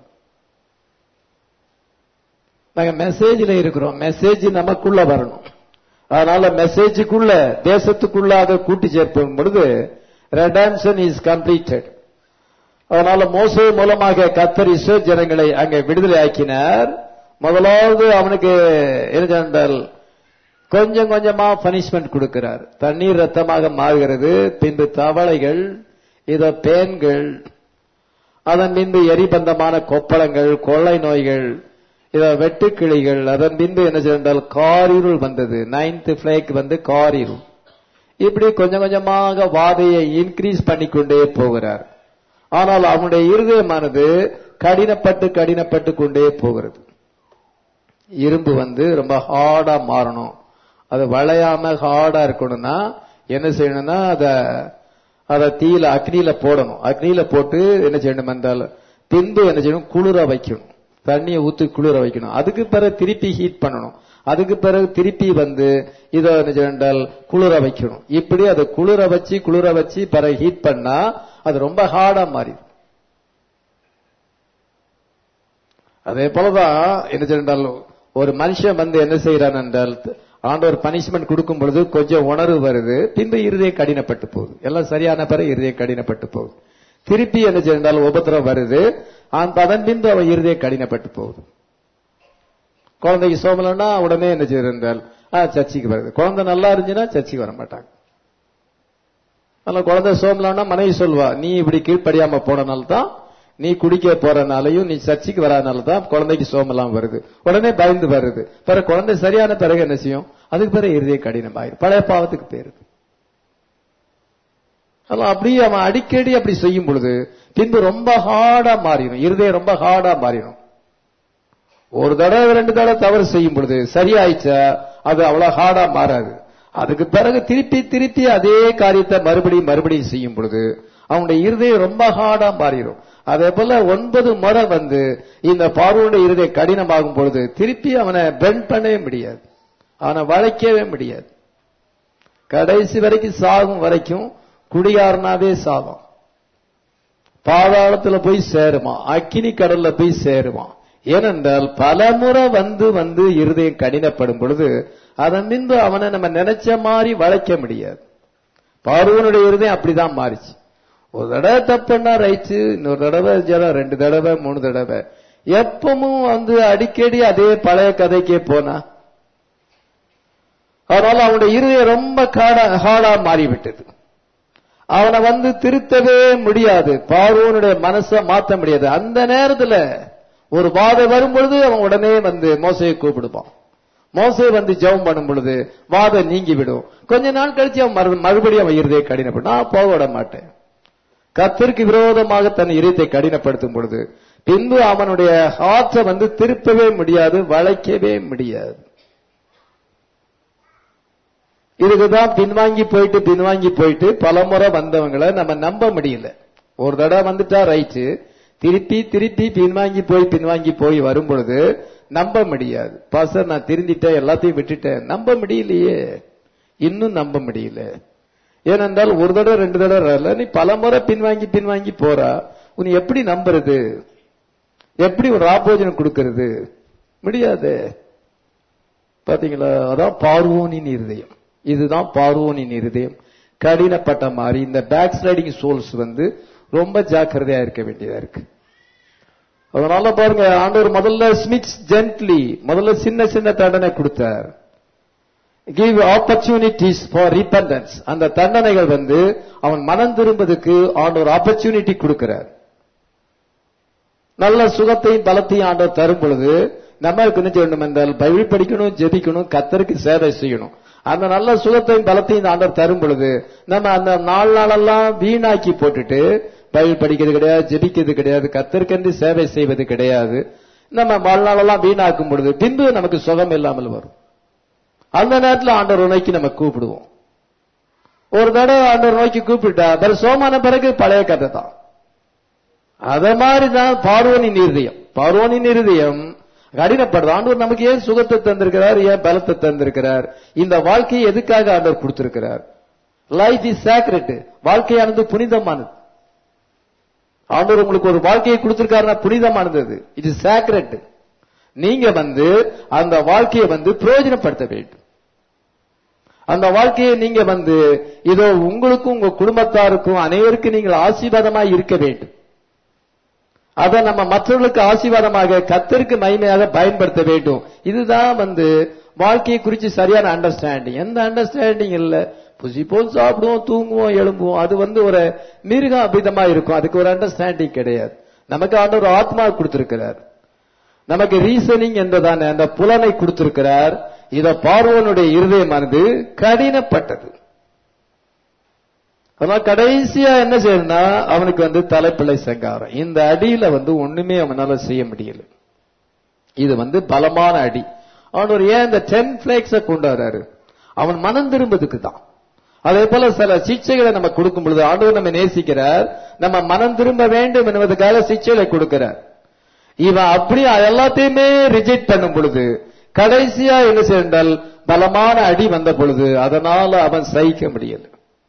நாங்க மெசேஜ்ல இருக்கிறோம் மெசேஜ் நமக்குள்ள வரணும் அதனால மெசேஜுக்குள்ள தேசத்துக்குள்ளாக கூட்டி சேர்க்கும் பொழுது ரெடாம்ஷன் இஸ் கம்ப்ளீட்டட் அதனால மோசே மூலமாக கத்தர் இஸ்ரோ ஜனங்களை அங்கே விடுதலை ஆக்கினார் முதலாவது அவனுக்கு என்ன என்றால் கொஞ்சம் கொஞ்சமா பனிஷ்மெண்ட் கொடுக்கிறார் தண்ணீர் ரத்தமாக மாறுகிறது பின்பு தவளைகள் இதோ பேன்கள் அதன் பின்பு எரிபந்தமான கொப்பளங்கள் கொள்ளை நோய்கள் இதோ வெட்டுக்கிளிகள் அதன் பின்பு என்ன செய்தால் காரிருள் வந்தது நைன்த் பிளேக் வந்து காரிருள் இப்படி கொஞ்சம் கொஞ்சமாக வாதையை இன்க்ரீஸ் பண்ணிக்கொண்டே போகிறார் ஆனால் அவனுடைய இருதயமானது கடினப்பட்டு கடினப்பட்டு கொண்டே போகிறது இரும்பு வந்து ரொம்ப ஹார்டா மாறணும் அது வளையாம ஹார்டா இருக்கணும்னா என்ன செய்யணும்னா அத அத தீயில அக்னியில போடணும் அக்னியில போட்டு என்ன செய்யணும் என்றால் பின்பு என்ன செய்யணும் குளிர வைக்கணும் தண்ணியை ஊத்தி குளிர வைக்கணும் அதுக்கு பிறகு திருப்பி ஹீட் பண்ணணும் அதுக்கு பிறகு திருப்பி வந்து இதை என்ன செய்யணும் என்றால் குளிர வைக்கணும் இப்படி அதை குளிர வச்சு குளிர வச்சு பிறகு ஹீட் பண்ணா அது ரொம்ப ஹார்டா மாறிடும் அதே போலதான் என்ன செய்யறால் ஒரு மனுஷன் வந்து என்ன செய்யறான் என்றால் ஆண்டவர் பனிஷ்மெண்ட் கொடுக்கும் பொழுது கொஞ்சம் உணர்வு வருது பின்பு இருதயம் கடினப்பட்டு போகுது எல்லாம் சரியான பிறகு இருதயம் கடினப்பட்டு போகுது திருப்பி என்ன செய்யறால் உபத்திரம் வருது அந்த அதன் பின்பு அவன் இருதயம் கடினப்பட்டு போகுது குழந்தைக்கு சோமலன்னா உடனே என்ன செய்யறால் ஆ சர்ச்சைக்கு வருது குழந்தை நல்லா இருந்துச்சுன்னா சர்ச்சைக்கு வர மாட்டாங்க அதனால குழந்தை சோமலாம்னா மனைவி சொல்வா நீ இப்படி கீழ்ப்படியாம போனனால தான் நீ குடிக்க போறனாலையும் நீ சர்ச்சைக்கு வராதனால தான் குழந்தைக்கு சோமெல்லாம் வருது உடனே பயந்து வருது பிறகு குழந்தை சரியான பிறகு என்ன செய்யும் அதுக்கு பிறகு இறுதிய கடினம் ஆயிரும் பழைய பாவத்துக்கு போயிருது அதெல்லாம் அப்படியே அவன் அடிக்கடி அப்படி செய்யும் பொழுது பின்பு ரொம்ப ஹார்டா மாறிடும் இருதயம் ரொம்ப ஹார்டா மாறிடும் ஒரு தடவை ரெண்டு தடவை தவறு செய்யும் பொழுது சரியாயிச்சா அது அவ்வளவு ஹார்டா மாறாது அதுக்கு பிறகு திருப்பி திருப்பி அதே காரியத்தை மறுபடியும் மறுபடியும் செய்யும் பொழுது அவனுடைய இருதயம் ரொம்ப ஹார்டா மாறிடும் அதே போல ஒன்பது முறை வந்து இந்த பார்வோட இருதய கடினமாகும் பொழுது திருப்பி அவனை பெண்ட் பண்ணவே முடியாது அவனை வளைக்கவே முடியாது கடைசி வரைக்கும் சாகும் வரைக்கும் குடியாரனாவே சாகும் பாதாளத்துல போய் சேருமா அக்கினி கடல்ல போய் சேருமா ஏனென்றால் பலமுறை வந்து வந்து இருதயம் கடினப்படும் பொழுது அதன் பின்பு அவனை நம்ம நினைச்ச மாதிரி வளைக்க முடியாது பார்வனுடைய இருதயம் அப்படிதான் மாறிச்சு ஒரு தடவை தப்புன்னா ரைட்டு இன்னொரு தடவை ஜலம் ரெண்டு தடவை மூணு தடவை எப்பவும் வந்து அடிக்கடி அதே பழைய கதைக்கே போனா அதனால அவனுடைய இருதயம் ரொம்ப காடா ஹார்டா மாறிவிட்டது அவனை வந்து திருத்தவே முடியாது பார்வோனுடைய மனசை மாத்த முடியாது அந்த நேரத்துல ஒரு வாதை வரும் பொழுது அவன் உடனே வந்து மோசையை கூப்பிடுவான் மோசை வந்து ஜெபம் பண்ணும் பொழுது வாதை நீங்கி விடும் கொஞ்ச நாள் கழிச்சு அவன் மறு- மறுபடியும் அவன் இருதயை கடினப்படும் நான் போக விட மாட்டேன் கத்திற்கு விரோதமாக தன் இருதயத்தை கடினப்படுத்தும் பொழுது பின்பு அவனுடைய ஹார்ட்டை வந்து திருப்பவே முடியாது வளைக்கவே முடியாது இதுக்குதான் பின்வாங்கி போயிட்டு பின்வாங்கி போயிட்டு பலமுறை வந்தவங்களை நம்ம நம்ப முடியல ஒரு தடவை வந்துட்டா ரைட்டு திருப்பி திருப்பி பின்வாங்கி போய் பின்வாங்கி போய் வரும் பொழுது நம்ப முடியாது பாசர் நான் திருந்திட்டேன் எல்லாத்தையும் விட்டுட்டேன் நம்ப முடியலையே இன்னும் நம்ப முடியல ஏனென்றால் ஒரு தடவை ரெண்டு தடவை வரல நீ பலமுறை பின்வாங்கி பின்வாங்கி போறா உன்னை எப்படி நம்புறது எப்படி ஒரு ஆபோஜனம் கொடுக்கறது முடியாது பாத்தீங்களா அதான் பார்வோனின் இருதயம் இதுதான் பார்வோனின் இருதயம் கடினப்பட்ட மாதிரி இந்த பேக் ஸ்லைடிங் சோல்ஸ் வந்து ரொம்ப ஜாக்கிரதையா இருக்க வேண்டியதா இருக்கு அதனால பாருங்க ஆண்டவர் முதல்ல ஸ்மிட்ஸ் ஜென்ட்லி முதல்ல சின்ன சின்ன தண்டனை கொடுத்தார் கிவ் ஆப்பர்ச்சுனிட்டிஸ் ஃபார் ரிப்பண்டன்ஸ் அந்த தண்டனைகள் வந்து அவன் மனம் திரும்பதுக்கு ஆண்டவர் ஆப்பர்ச்சுனிட்டி கொடுக்கிறார் நல்ல சுகத்தையும் பலத்தையும் ஆண்டவர் தரும் பொழுது நம்ம என்ன செய்யணும் என்றால் பைபிள் படிக்கணும் ஜெபிக்கணும் கத்தருக்கு சேவை செய்யணும் அந்த நல்ல சுகத்தையும் பலத்தையும் ஆண்டவர் தரும் பொழுது நம்ம அந்த நாலு நாளெல்லாம் வீணாக்கி போட்டுட்டு பைபிள் படிக்கிறது கிடையாது ஜெபிக்கிறது கிடையாது கத்தருக்கென்று சேவை செய்வது கிடையாது நம்ம வாழ்நாளெல்லாம் வீணாக்கும் பொழுது பின்பு நமக்கு சுகம் இல்லாமல் வரும் அந்த நேரத்தில் ஆண்டவர் நோக்கி நம்ம கூப்பிடுவோம் ஒரு தடவை ஆண்டவர் நோக்கி கூப்பிட்டா பிறகு சோமான பிறகு பழைய கதை தான் அத மாதிரிதான் பார்வோனின் இருதயம் பார்வோனின் இருதயம் கடினப்படுது ஆண்டவர் நமக்கு ஏன் சுகத்தை தந்திருக்கிறார் ஏன் பலத்தை தந்திருக்கிறார் இந்த வாழ்க்கையை எதுக்காக ஆண்டவர் கொடுத்திருக்கிறார் லைஃப் இஸ் சேக்ரெட் வாழ்க்கையானது புனிதமானது ஆண்டவர் உங்களுக்கு ஒரு வாழ்க்கையை கொடுத்திருக்காருன்னா புனிதமானது அது இது சேக்ரெட் நீங்க வந்து அந்த வாழ்க்கையை வந்து பிரயோஜனப்படுத்த வேண்டும் அந்த வாழ்க்கையை நீங்க வந்து இதோ உங்களுக்கும் உங்க குடும்பத்தாருக்கும் அனைவருக்கும் நீங்கள் ஆசீர்வாதமாய் இருக்க வேண்டும் அதை நம்ம மற்றவர்களுக்கு ஆசீர்வாதமாக கத்தருக்கு மகிமையாக பயன்படுத்த வேண்டும் இதுதான் வந்து வாழ்க்கையை குறித்து சரியான அண்டர்ஸ்டாண்டிங் எந்த அண்டர்ஸ்டாண்டிங் இல்ல புசிப்போம் சாப்பிடுவோம் தூங்குவோம் எழும்புவோம் அது வந்து ஒரு மிருக அபிதமா இருக்கும் அதுக்கு ஒரு அண்டர்ஸ்டாண்டிங் கிடையாது நமக்கு ஆண்டவர் ஆத்மா கொடுத்திருக்கிறார் நமக்கு ரீசனிங் என்றதான அந்த புலனை கொடுத்திருக்கிறார் இத பார்வோனுடைய இருதயமானது கடினப்பட்டது அதனால கடைசியா என்ன செய்யணும்னா அவனுக்கு வந்து தலைப்பிள்ளை சங்காரம் இந்த அடியில வந்து ஒண்ணுமே அவனால செய்ய முடியல இது வந்து பலமான அடி அவன் ஏன் இந்த டென் பிளேக்ஸ கொண்டு வர்றாரு அவன் மனம் திரும்பதுக்கு தான் அதே போல சில சிக்ஷைகளை நம்ம கொடுக்கும் பொழுது ஆண்டவர் நம்ம நேசிக்கிறார் நம்ம மனம் திரும்ப வேண்டும் என்பதற்காக சிக்ஷைகளை கொடுக்கிறார் இவன் அப்படி எல்லாத்தையுமே ரிஜெக்ட் பண்ணும் பொழுது கடைசியா என்ன செய்தால் பலமான அடி வந்த பொழுது அதனால அவன் சகிக்க முடியல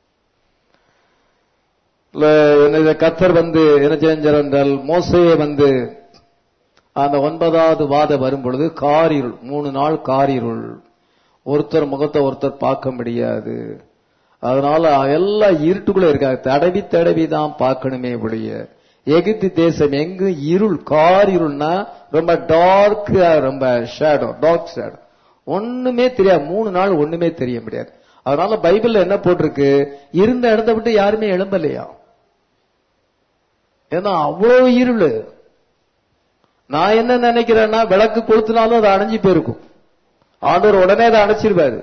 இல்ல, என்ன கத்தர் வந்து என்ன செஞ்சார் என்றால் மோசையை வந்து அந்த ஒன்பதாவது வாத வரும் பொழுது காரிருள் மூணு நாள் காரிருள் ஒருத்தர் முகத்தை ஒருத்தர் பார்க்க முடியாது அதனால எல்லாம் இருட்டுக்குள்ள இருக்காங்க தடவி தடவி தான் பார்க்கணுமே ஒழிய எகிப்து தேசம் எங்கும் இருள் கார் இருள்னா ரொம்ப டார்க் ரொம்ப ஷேடோ டார்க் ஷேடோ ஒண்ணுமே தெரியாது மூணு நாள் ஒண்ணுமே தெரிய முடியாது அதனால பைபிள்ல என்ன போட்டிருக்கு இருந்த இடத்த விட்டு யாருமே எழும்பலையா ஏன்னா அவ்வளவு இருள் நான் என்ன நினைக்கிறேன்னா விளக்கு கொளுத்தினாலும் அது அணைஞ்சு போயிருக்கும் ஆண்டவர் உடனே அதை அணைச்சிருவாரு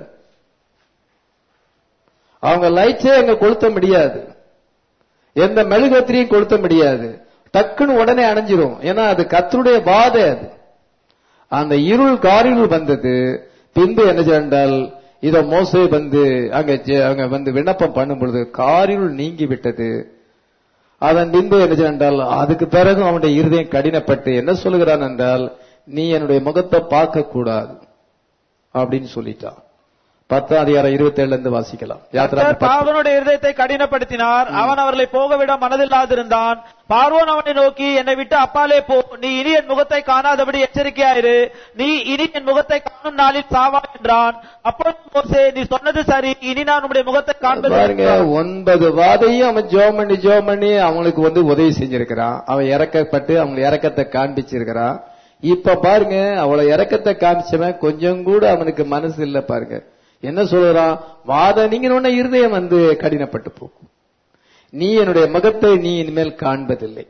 அவங்க லைட்ஸே அங்க கொளுத்த முடியாது எந்த மெழுகத்திரியும் கொளுத்த முடியாது டக்குன்னு உடனே அணைஞ்சிரும் ஏன்னா அது கத்தருடைய பாதை அது அந்த இருள் காரிருள் வந்தது பின்பு என்ன சென்றால் இத மோசே வந்து அங்க ஜெ- அங்க வந்து விண்ணப்பம் பண்ணும் பொழுது காரிருள் நீங்கி விட்டது அதன் பின்பு என்ன சென்றால் அதுக்கு பிறகு அவனுடைய இருதயம் கடினப்பட்டு என்ன சொல்லுகிறான் என்றால் நீ என்னுடைய முகத்தை பார்க்க கூடாது அப்படின்னு சொல்லிட்டான் பத்தாம் அதிகாரம் இருபத்தி ஏழுல இருந்து வாசிக்கலாம் யாத்திரா கர்த்தர் பார்வோனுடைய இருதயத்தை கடினப்படுத்தினார் அவன் அவர்களை போகவிட மனதில்லாதிருந்தான் பார்வோன் அவனை நோக்கி என்னை விட்டு அப்பாலே போ நீ இனி என் முகத்தை காணாதபடி எச்சரிக்கையாயிரு நீ இனி என் முகத்தை காணும் நாளில் சாவா என்றான் அப்பொழுது மோசே நீ சொன்னது சரி இனி நான் உம்முடைய முகத்தை காண்பது பாருங்க ஒன்பது வாதையும் அவன் ஜோம் பண்ணி ஜோம் பண்ணி அவங்களுக்கு வந்து உதவி செஞ்சிருக்கிறான் அவன் இறக்கப்பட்டு அவங்க இறக்கத்தை காண்பிச்சிருக்கிறான் இப்ப பாருங்க அவளை இறக்கத்தை காமிச்சவன் கொஞ்சம் கூட அவனுக்கு மனசு இல்ல பாருங்க என்ன சொல்றான் வாத நீங்க உடனே இருதயம் வந்து கடினப்பட்டு போகும் நீ என்னுடைய முகத்தை நீ இனிமேல் காண்பதில்லை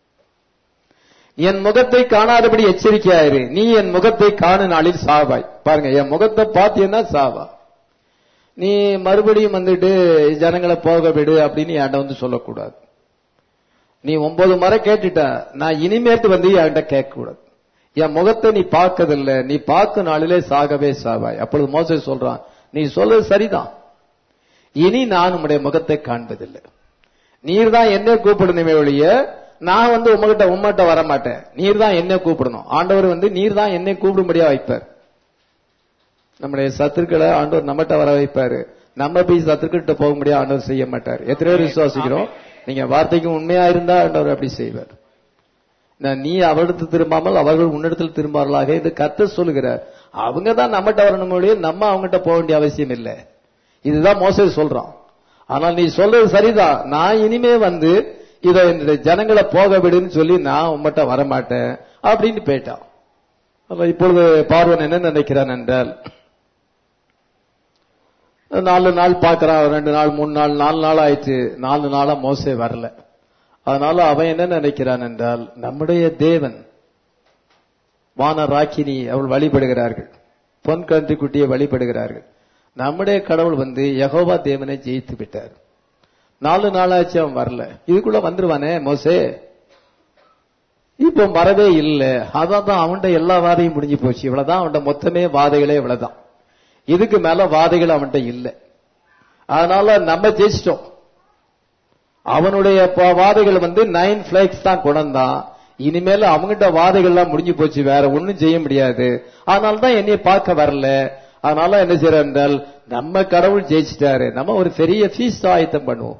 என் முகத்தை காணாதபடி எச்சரிக்கையாயிரு நீ என் முகத்தை காணும் நாளில் சாவாய் பாருங்க என் முகத்தை பார்த்தீங்கன்னா சாவா நீ மறுபடியும் வந்துட்டு ஜனங்களை போக விடு அப்படின்னு என்கிட்ட வந்து சொல்லக்கூடாது நீ ஒன்பது முறை கேட்டுட்ட நான் இனிமேட்டு வந்து என்கிட்ட கேட்க கூடாது என் முகத்தை நீ பார்க்கதில்ல நீ பார்க்க நாளிலே சாகவே சாவாய் அப்பொழுது மோசே சொல்றான் நீ சொல்றது சரிதான் இனி நான் உம்முடைய முகத்தை காண்பதில்லை நீர் தான் என்ன கூப்பிடணுமே ஒழிய நான் வந்து உங்ககிட்ட உம்மகிட்ட வர மாட்டேன் நீர் தான் என்ன கூப்பிடணும் ஆண்டவர் வந்து நீர் தான் என்னை கூப்பிடும்படியா வைப்பார் நம்முடைய சத்துருக்களை ஆண்டவர் நம்மகிட்ட வர வைப்பாரு நம்ம போய் சத்துருக்கிட்ட போக முடியாது ஆண்டவர் செய்ய மாட்டார் எத்தனை பேர் விசுவாசிக்கிறோம் நீங்க வார்த்தைக்கு உண்மையா இருந்தா ஆண்டவர் அப்படி செய்வார் நான் நீ அவரிடத்து திரும்பாமல் அவர்கள் உன்னிடத்தில் திரும்பார்களாக இது கத்த சொல்லுகிறார் அவங்க தான் நம்மகிட்ட வரணும் ஒழிய நம்ம அவங்ககிட்ட போக வேண்டிய அவசியம் இல்லை இதுதான் மோசே சொல்றான் ஆனால் நீ சொல்றது சரிதான் நான் இனிமே வந்து இதை என்னுடைய ஜனங்களை போக விடுன்னு சொல்லி நான் உம்மட்ட வரமாட்டேன் அப்படின்னு போயிட்டான் அப்ப இப்பொழுது பார்வன் என்ன நினைக்கிறான் என்றால் நாலு நாள் பார்க்கறான் ரெண்டு நாள் மூணு நாள் நாலு நாள் ஆயிடுச்சு நாலு நாளா மோசே வரல அதனால அவன் என்ன நினைக்கிறான் என்றால் நம்முடைய தேவன் வான ராக்கினி அவள் வழிபடுகிறார்கள் பொன் கன்று குட்டியை வழிபடுகிறார்கள் நம்முடைய கடவுள் வந்து யெகோவா தேவனை ஜெயித்து விட்டார் நாலு நாளாச்சு அவன் வரல இதுக்குள்ள வந்துருவானே மோசே இப்போ வரவே இல்லை அதான் தான் அவன்கிட்ட எல்லா வாதையும் முடிஞ்சு போச்சு இவ்வளவுதான் அவன்கிட்ட மொத்தமே வாதைகளே இவ்வளவுதான் இதுக்கு மேல வாதைகள் அவன்கிட்ட இல்லை அதனால நம்ம ஜெயிச்சிட்டோம் அவனுடைய ப- வாதைகள் வந்து நைன் பிளைக்ஸ் தான் கொண்டான் இனிமேல் அவங்ககிட்ட வாதைகள்லாம் முடிஞ்சு போச்சு வேற ஒண்ணும் செய்ய முடியாது அதனால தான் என்னைய பார்க்க வரல அதனால என்ன செய்யறோம் என்றால் நம்ம கடவுள் ஜெயிச்சிட்டாரு நம்ம ஒரு பெரிய ஃபீஸ் ஆயத்தம் பண்ணுவோம்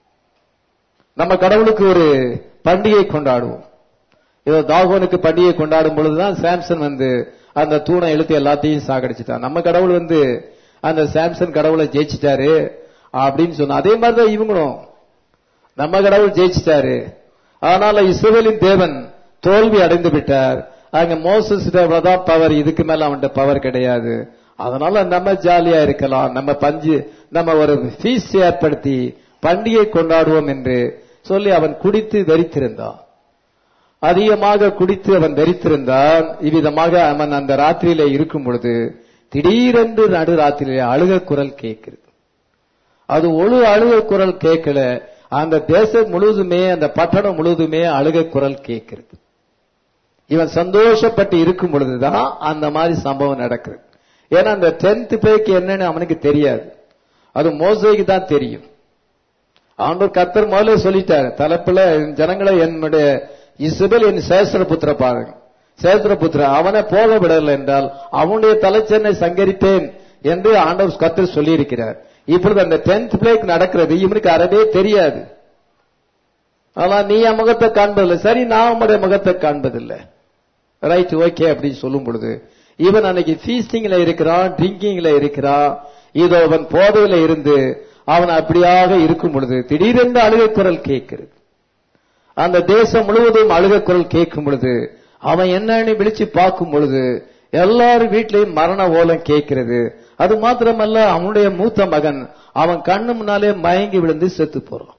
நம்ம கடவுளுக்கு ஒரு பண்டிகை கொண்டாடுவோம் ஏதோ தாகோனுக்கு பண்டிகை கொண்டாடும் பொழுதுதான் சாம்சன் வந்து அந்த தூணை இழுத்து எல்லாத்தையும் சாகடிச்சிட்டான் நம்ம கடவுள் வந்து அந்த சாம்சன் கடவுளை ஜெயிச்சிட்டாரு அப்படின்னு சொன்ன அதே மாதிரிதான் இவங்களும் நம்ம கடவுள் ஜெயிச்சிட்டாரு அதனால இஸ்ரவேலின் தேவன் தோல்வி அடைந்து விட்டார் அங்க மோசஸ் தான் பவர் இதுக்கு மேல அவன்கிட்ட பவர் கிடையாது அதனால நம்ம ஜாலியா இருக்கலாம் நம்ம பஞ்சு நம்ம ஒரு ஃபீஸ் ஏற்படுத்தி பண்டிகை கொண்டாடுவோம் என்று சொல்லி அவன் குடித்து வெறித்திருந்தான் அதிகமாக குடித்து அவன் வெறித்திருந்தான் இவ்விதமாக அவன் அந்த ராத்திரியில இருக்கும் பொழுது திடீரென்று நடு ராத்திரியிலே அழுக குரல் கேட்கிறது அது ஒரு அழுக குரல் கேட்கல அந்த தேசம் முழுவதுமே அந்த பட்டணம் முழுவதுமே அழுக குரல் கேட்கிறது இவன் சந்தோஷப்பட்டு இருக்கும் பொழுதுதான் அந்த மாதிரி சம்பவம் நடக்குது ஏன்னா அந்த டென்த் பேக்கு என்னன்னு அவனுக்கு தெரியாது அது மோசைக்கு தான் தெரியும் ஆண்டவர் கத்தர் முதல்ல சொல்லிட்டாரு தலைப்புல என் ஜனங்களை என்னுடைய இசுபல் என் சேஸ்திர புத்திர பாருங்க சேஸ்திர புத்திர அவனை போக விடல என்றால் அவனுடைய தலைச்சென்னை சங்கரித்தேன் என்று ஆண்டவர் கத்தர் சொல்லியிருக்கிறார் இப்பொழுது அந்த டென்த் பிளேக் நடக்கிறது இவனுக்கு அறவே தெரியாது ஆனா நீ என் முகத்தை காண்பதில்லை சரி நான் உன்னுடைய முகத்தை காண்பதில்லை ரைட் ஓகே அப்படின்னு சொல்லும் பொழுது இவன் அன்னைக்கு ஃபீஸ்டிங்ல இருக்கிறான் ட்ரிங்கிங்ல இருக்கிறான் இதோ அவன் போதையில இருந்து அவன் அப்படியாக இருக்கும் பொழுது திடீரென்று அழுகை குரல் கேட்கிறது அந்த தேசம் முழுவதும் அழுகை குரல் கேட்கும் பொழுது அவன் என்னன்னு விழிச்சு பார்க்கும் பொழுது எல்லாரும் வீட்லயும் மரண ஓலம் கேட்கிறது அது மாத்திரமல்ல அவனுடைய மூத்த மகன் அவன் கண்ணு முன்னாலே மயங்கி விழுந்து செத்து போறான்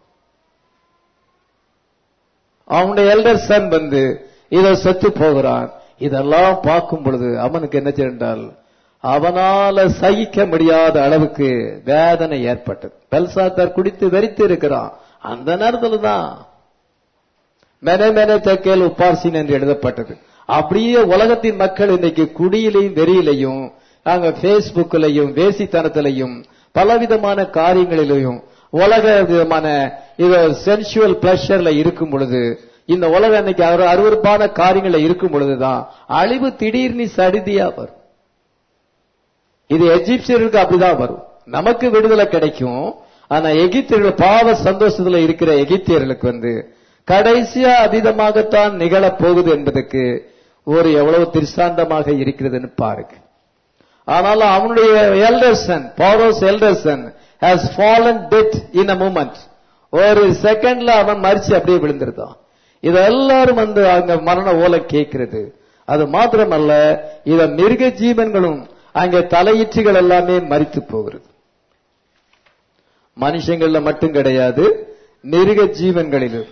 அவனுடைய எல்டர் சன் வந்து இத செத்து போகிறான் இதெல்லாம் பார்க்கும் பொழுது அவனுக்கு என்ன செய்தால் அவனால சகிக்க முடியாத அளவுக்கு வேதனை ஏற்பட்டது பெல்சாத்தார் குடித்து வெறித்து இருக்கிறான் அந்த நேரத்துல தான் மெனே மெனே தக்கேல் உப்பார்சின் என்று எழுதப்பட்டது அப்படியே உலகத்தின் மக்கள் இன்னைக்கு குடியிலையும் வெறியிலையும் நாங்க பேஸ்புக்லையும் வேசித்தனத்திலையும் பலவிதமான காரியங்களிலையும் உலக விதமான இது சென்சுவல் பிளஷர்ல இருக்கும் பொழுது இந்த உலகம் இன்னைக்கு அரு- அருவருப்பான காரியங்கள்ல இருக்கும் பொழுதுதான் அழிவு திடீர்னு சடிதியா வரும் இது எகிப்சியர்களுக்கு அப்படிதான் வரும் நமக்கு விடுதலை கிடைக்கும் ஆனா எகிப்தியர்கள் பாவ சந்தோஷத்துல இருக்கிற எகிப்தியர்களுக்கு வந்து கடைசியா அதீதமாகத்தான் நிகழப் போகுது என்பதற்கு ஒரு எவ்வளவு திருஷ்டாந்தமாக இருக்கிறதுன்னு பாருங்க ஆனாலும் அவனுடைய elder son Pharaoh's elder son has fallen death in a moment ஒரு செகண்ட்ல அவன் மறிச்சு அப்படியே விழுந்திருந்தான் இத எல்லாரும் வந்து அங்க மரண ஓலை கேட்கிறது அது மாத்திரமல்ல இத மிருக ஜீவன்களும் அங்க தலையீற்றுகள் எல்லாமே மறித்து போகிறது மனுஷங்கள்ல மட்டும் கிடையாது மிருக ஜீவன்களிலும்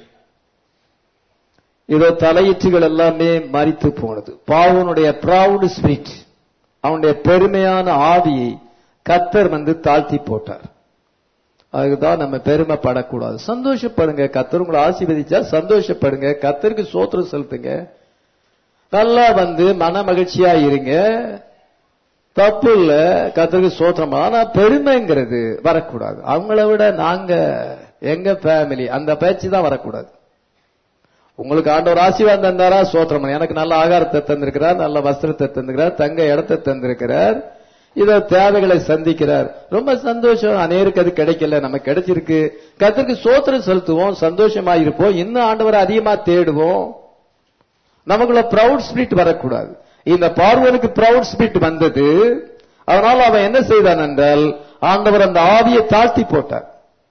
இதோ தலையீற்றுகள் எல்லாமே மறித்து போனது பாவனுடைய ப்ரௌட் ஸ்பிரிட் அவனுடைய பெருமையான ஆவியை கத்தர் வந்து தாழ்த்தி போட்டார் அதுக்குதான் நம்ம பெருமைப்படக்கூடாது சந்தோஷப்படுங்க கத்தர் உங்களை ஆசீர்வதிச்சா சந்தோஷப்படுங்க கத்தருக்கு சோத்திரம் செலுத்துங்க நல்லா வந்து மன மகிழ்ச்சியா இருங்க தப்பு இல்ல கத்தருக்கு சோத்திரம் ஆனா பெருமைங்கிறது வரக்கூடாது அவங்கள விட நாங்க எங்க ஃபேமிலி அந்த பேச்சு தான் வரக்கூடாது உங்களுக்கு ஆண்டவர் ஆசீர்வாதம் தந்தாரா சோத்திரம் எனக்கு நல்ல ஆகாரத்தை தந்திருக்கிறார் நல்ல வஸ்திரத்தை தந்திருக்கிறார் தங்க இடத்தை தந்திருக்கிறார் இத தேவைகளை சந்திக்கிறார் ரொம்ப சந்தோஷம் அநேருக்கு அது கிடைக்கல நமக்கு கிடைச்சிருக்கு கத்திற்கு சோத்திரம் செலுத்துவோம் சந்தோஷமா இருப்போம் இன்னும் ஆண்டவரை அதிகமா தேடுவோம் நமக்குள்ள ப்ரௌட் ஸ்பிரிட் வரக்கூடாது இந்த பார்வனுக்கு ப்ரௌட் ஸ்பிரிட் வந்தது அதனால அவன் என்ன செய்தான் என்றால் ஆண்டவர் அந்த ஆவியை தாழ்த்தி போட்டார்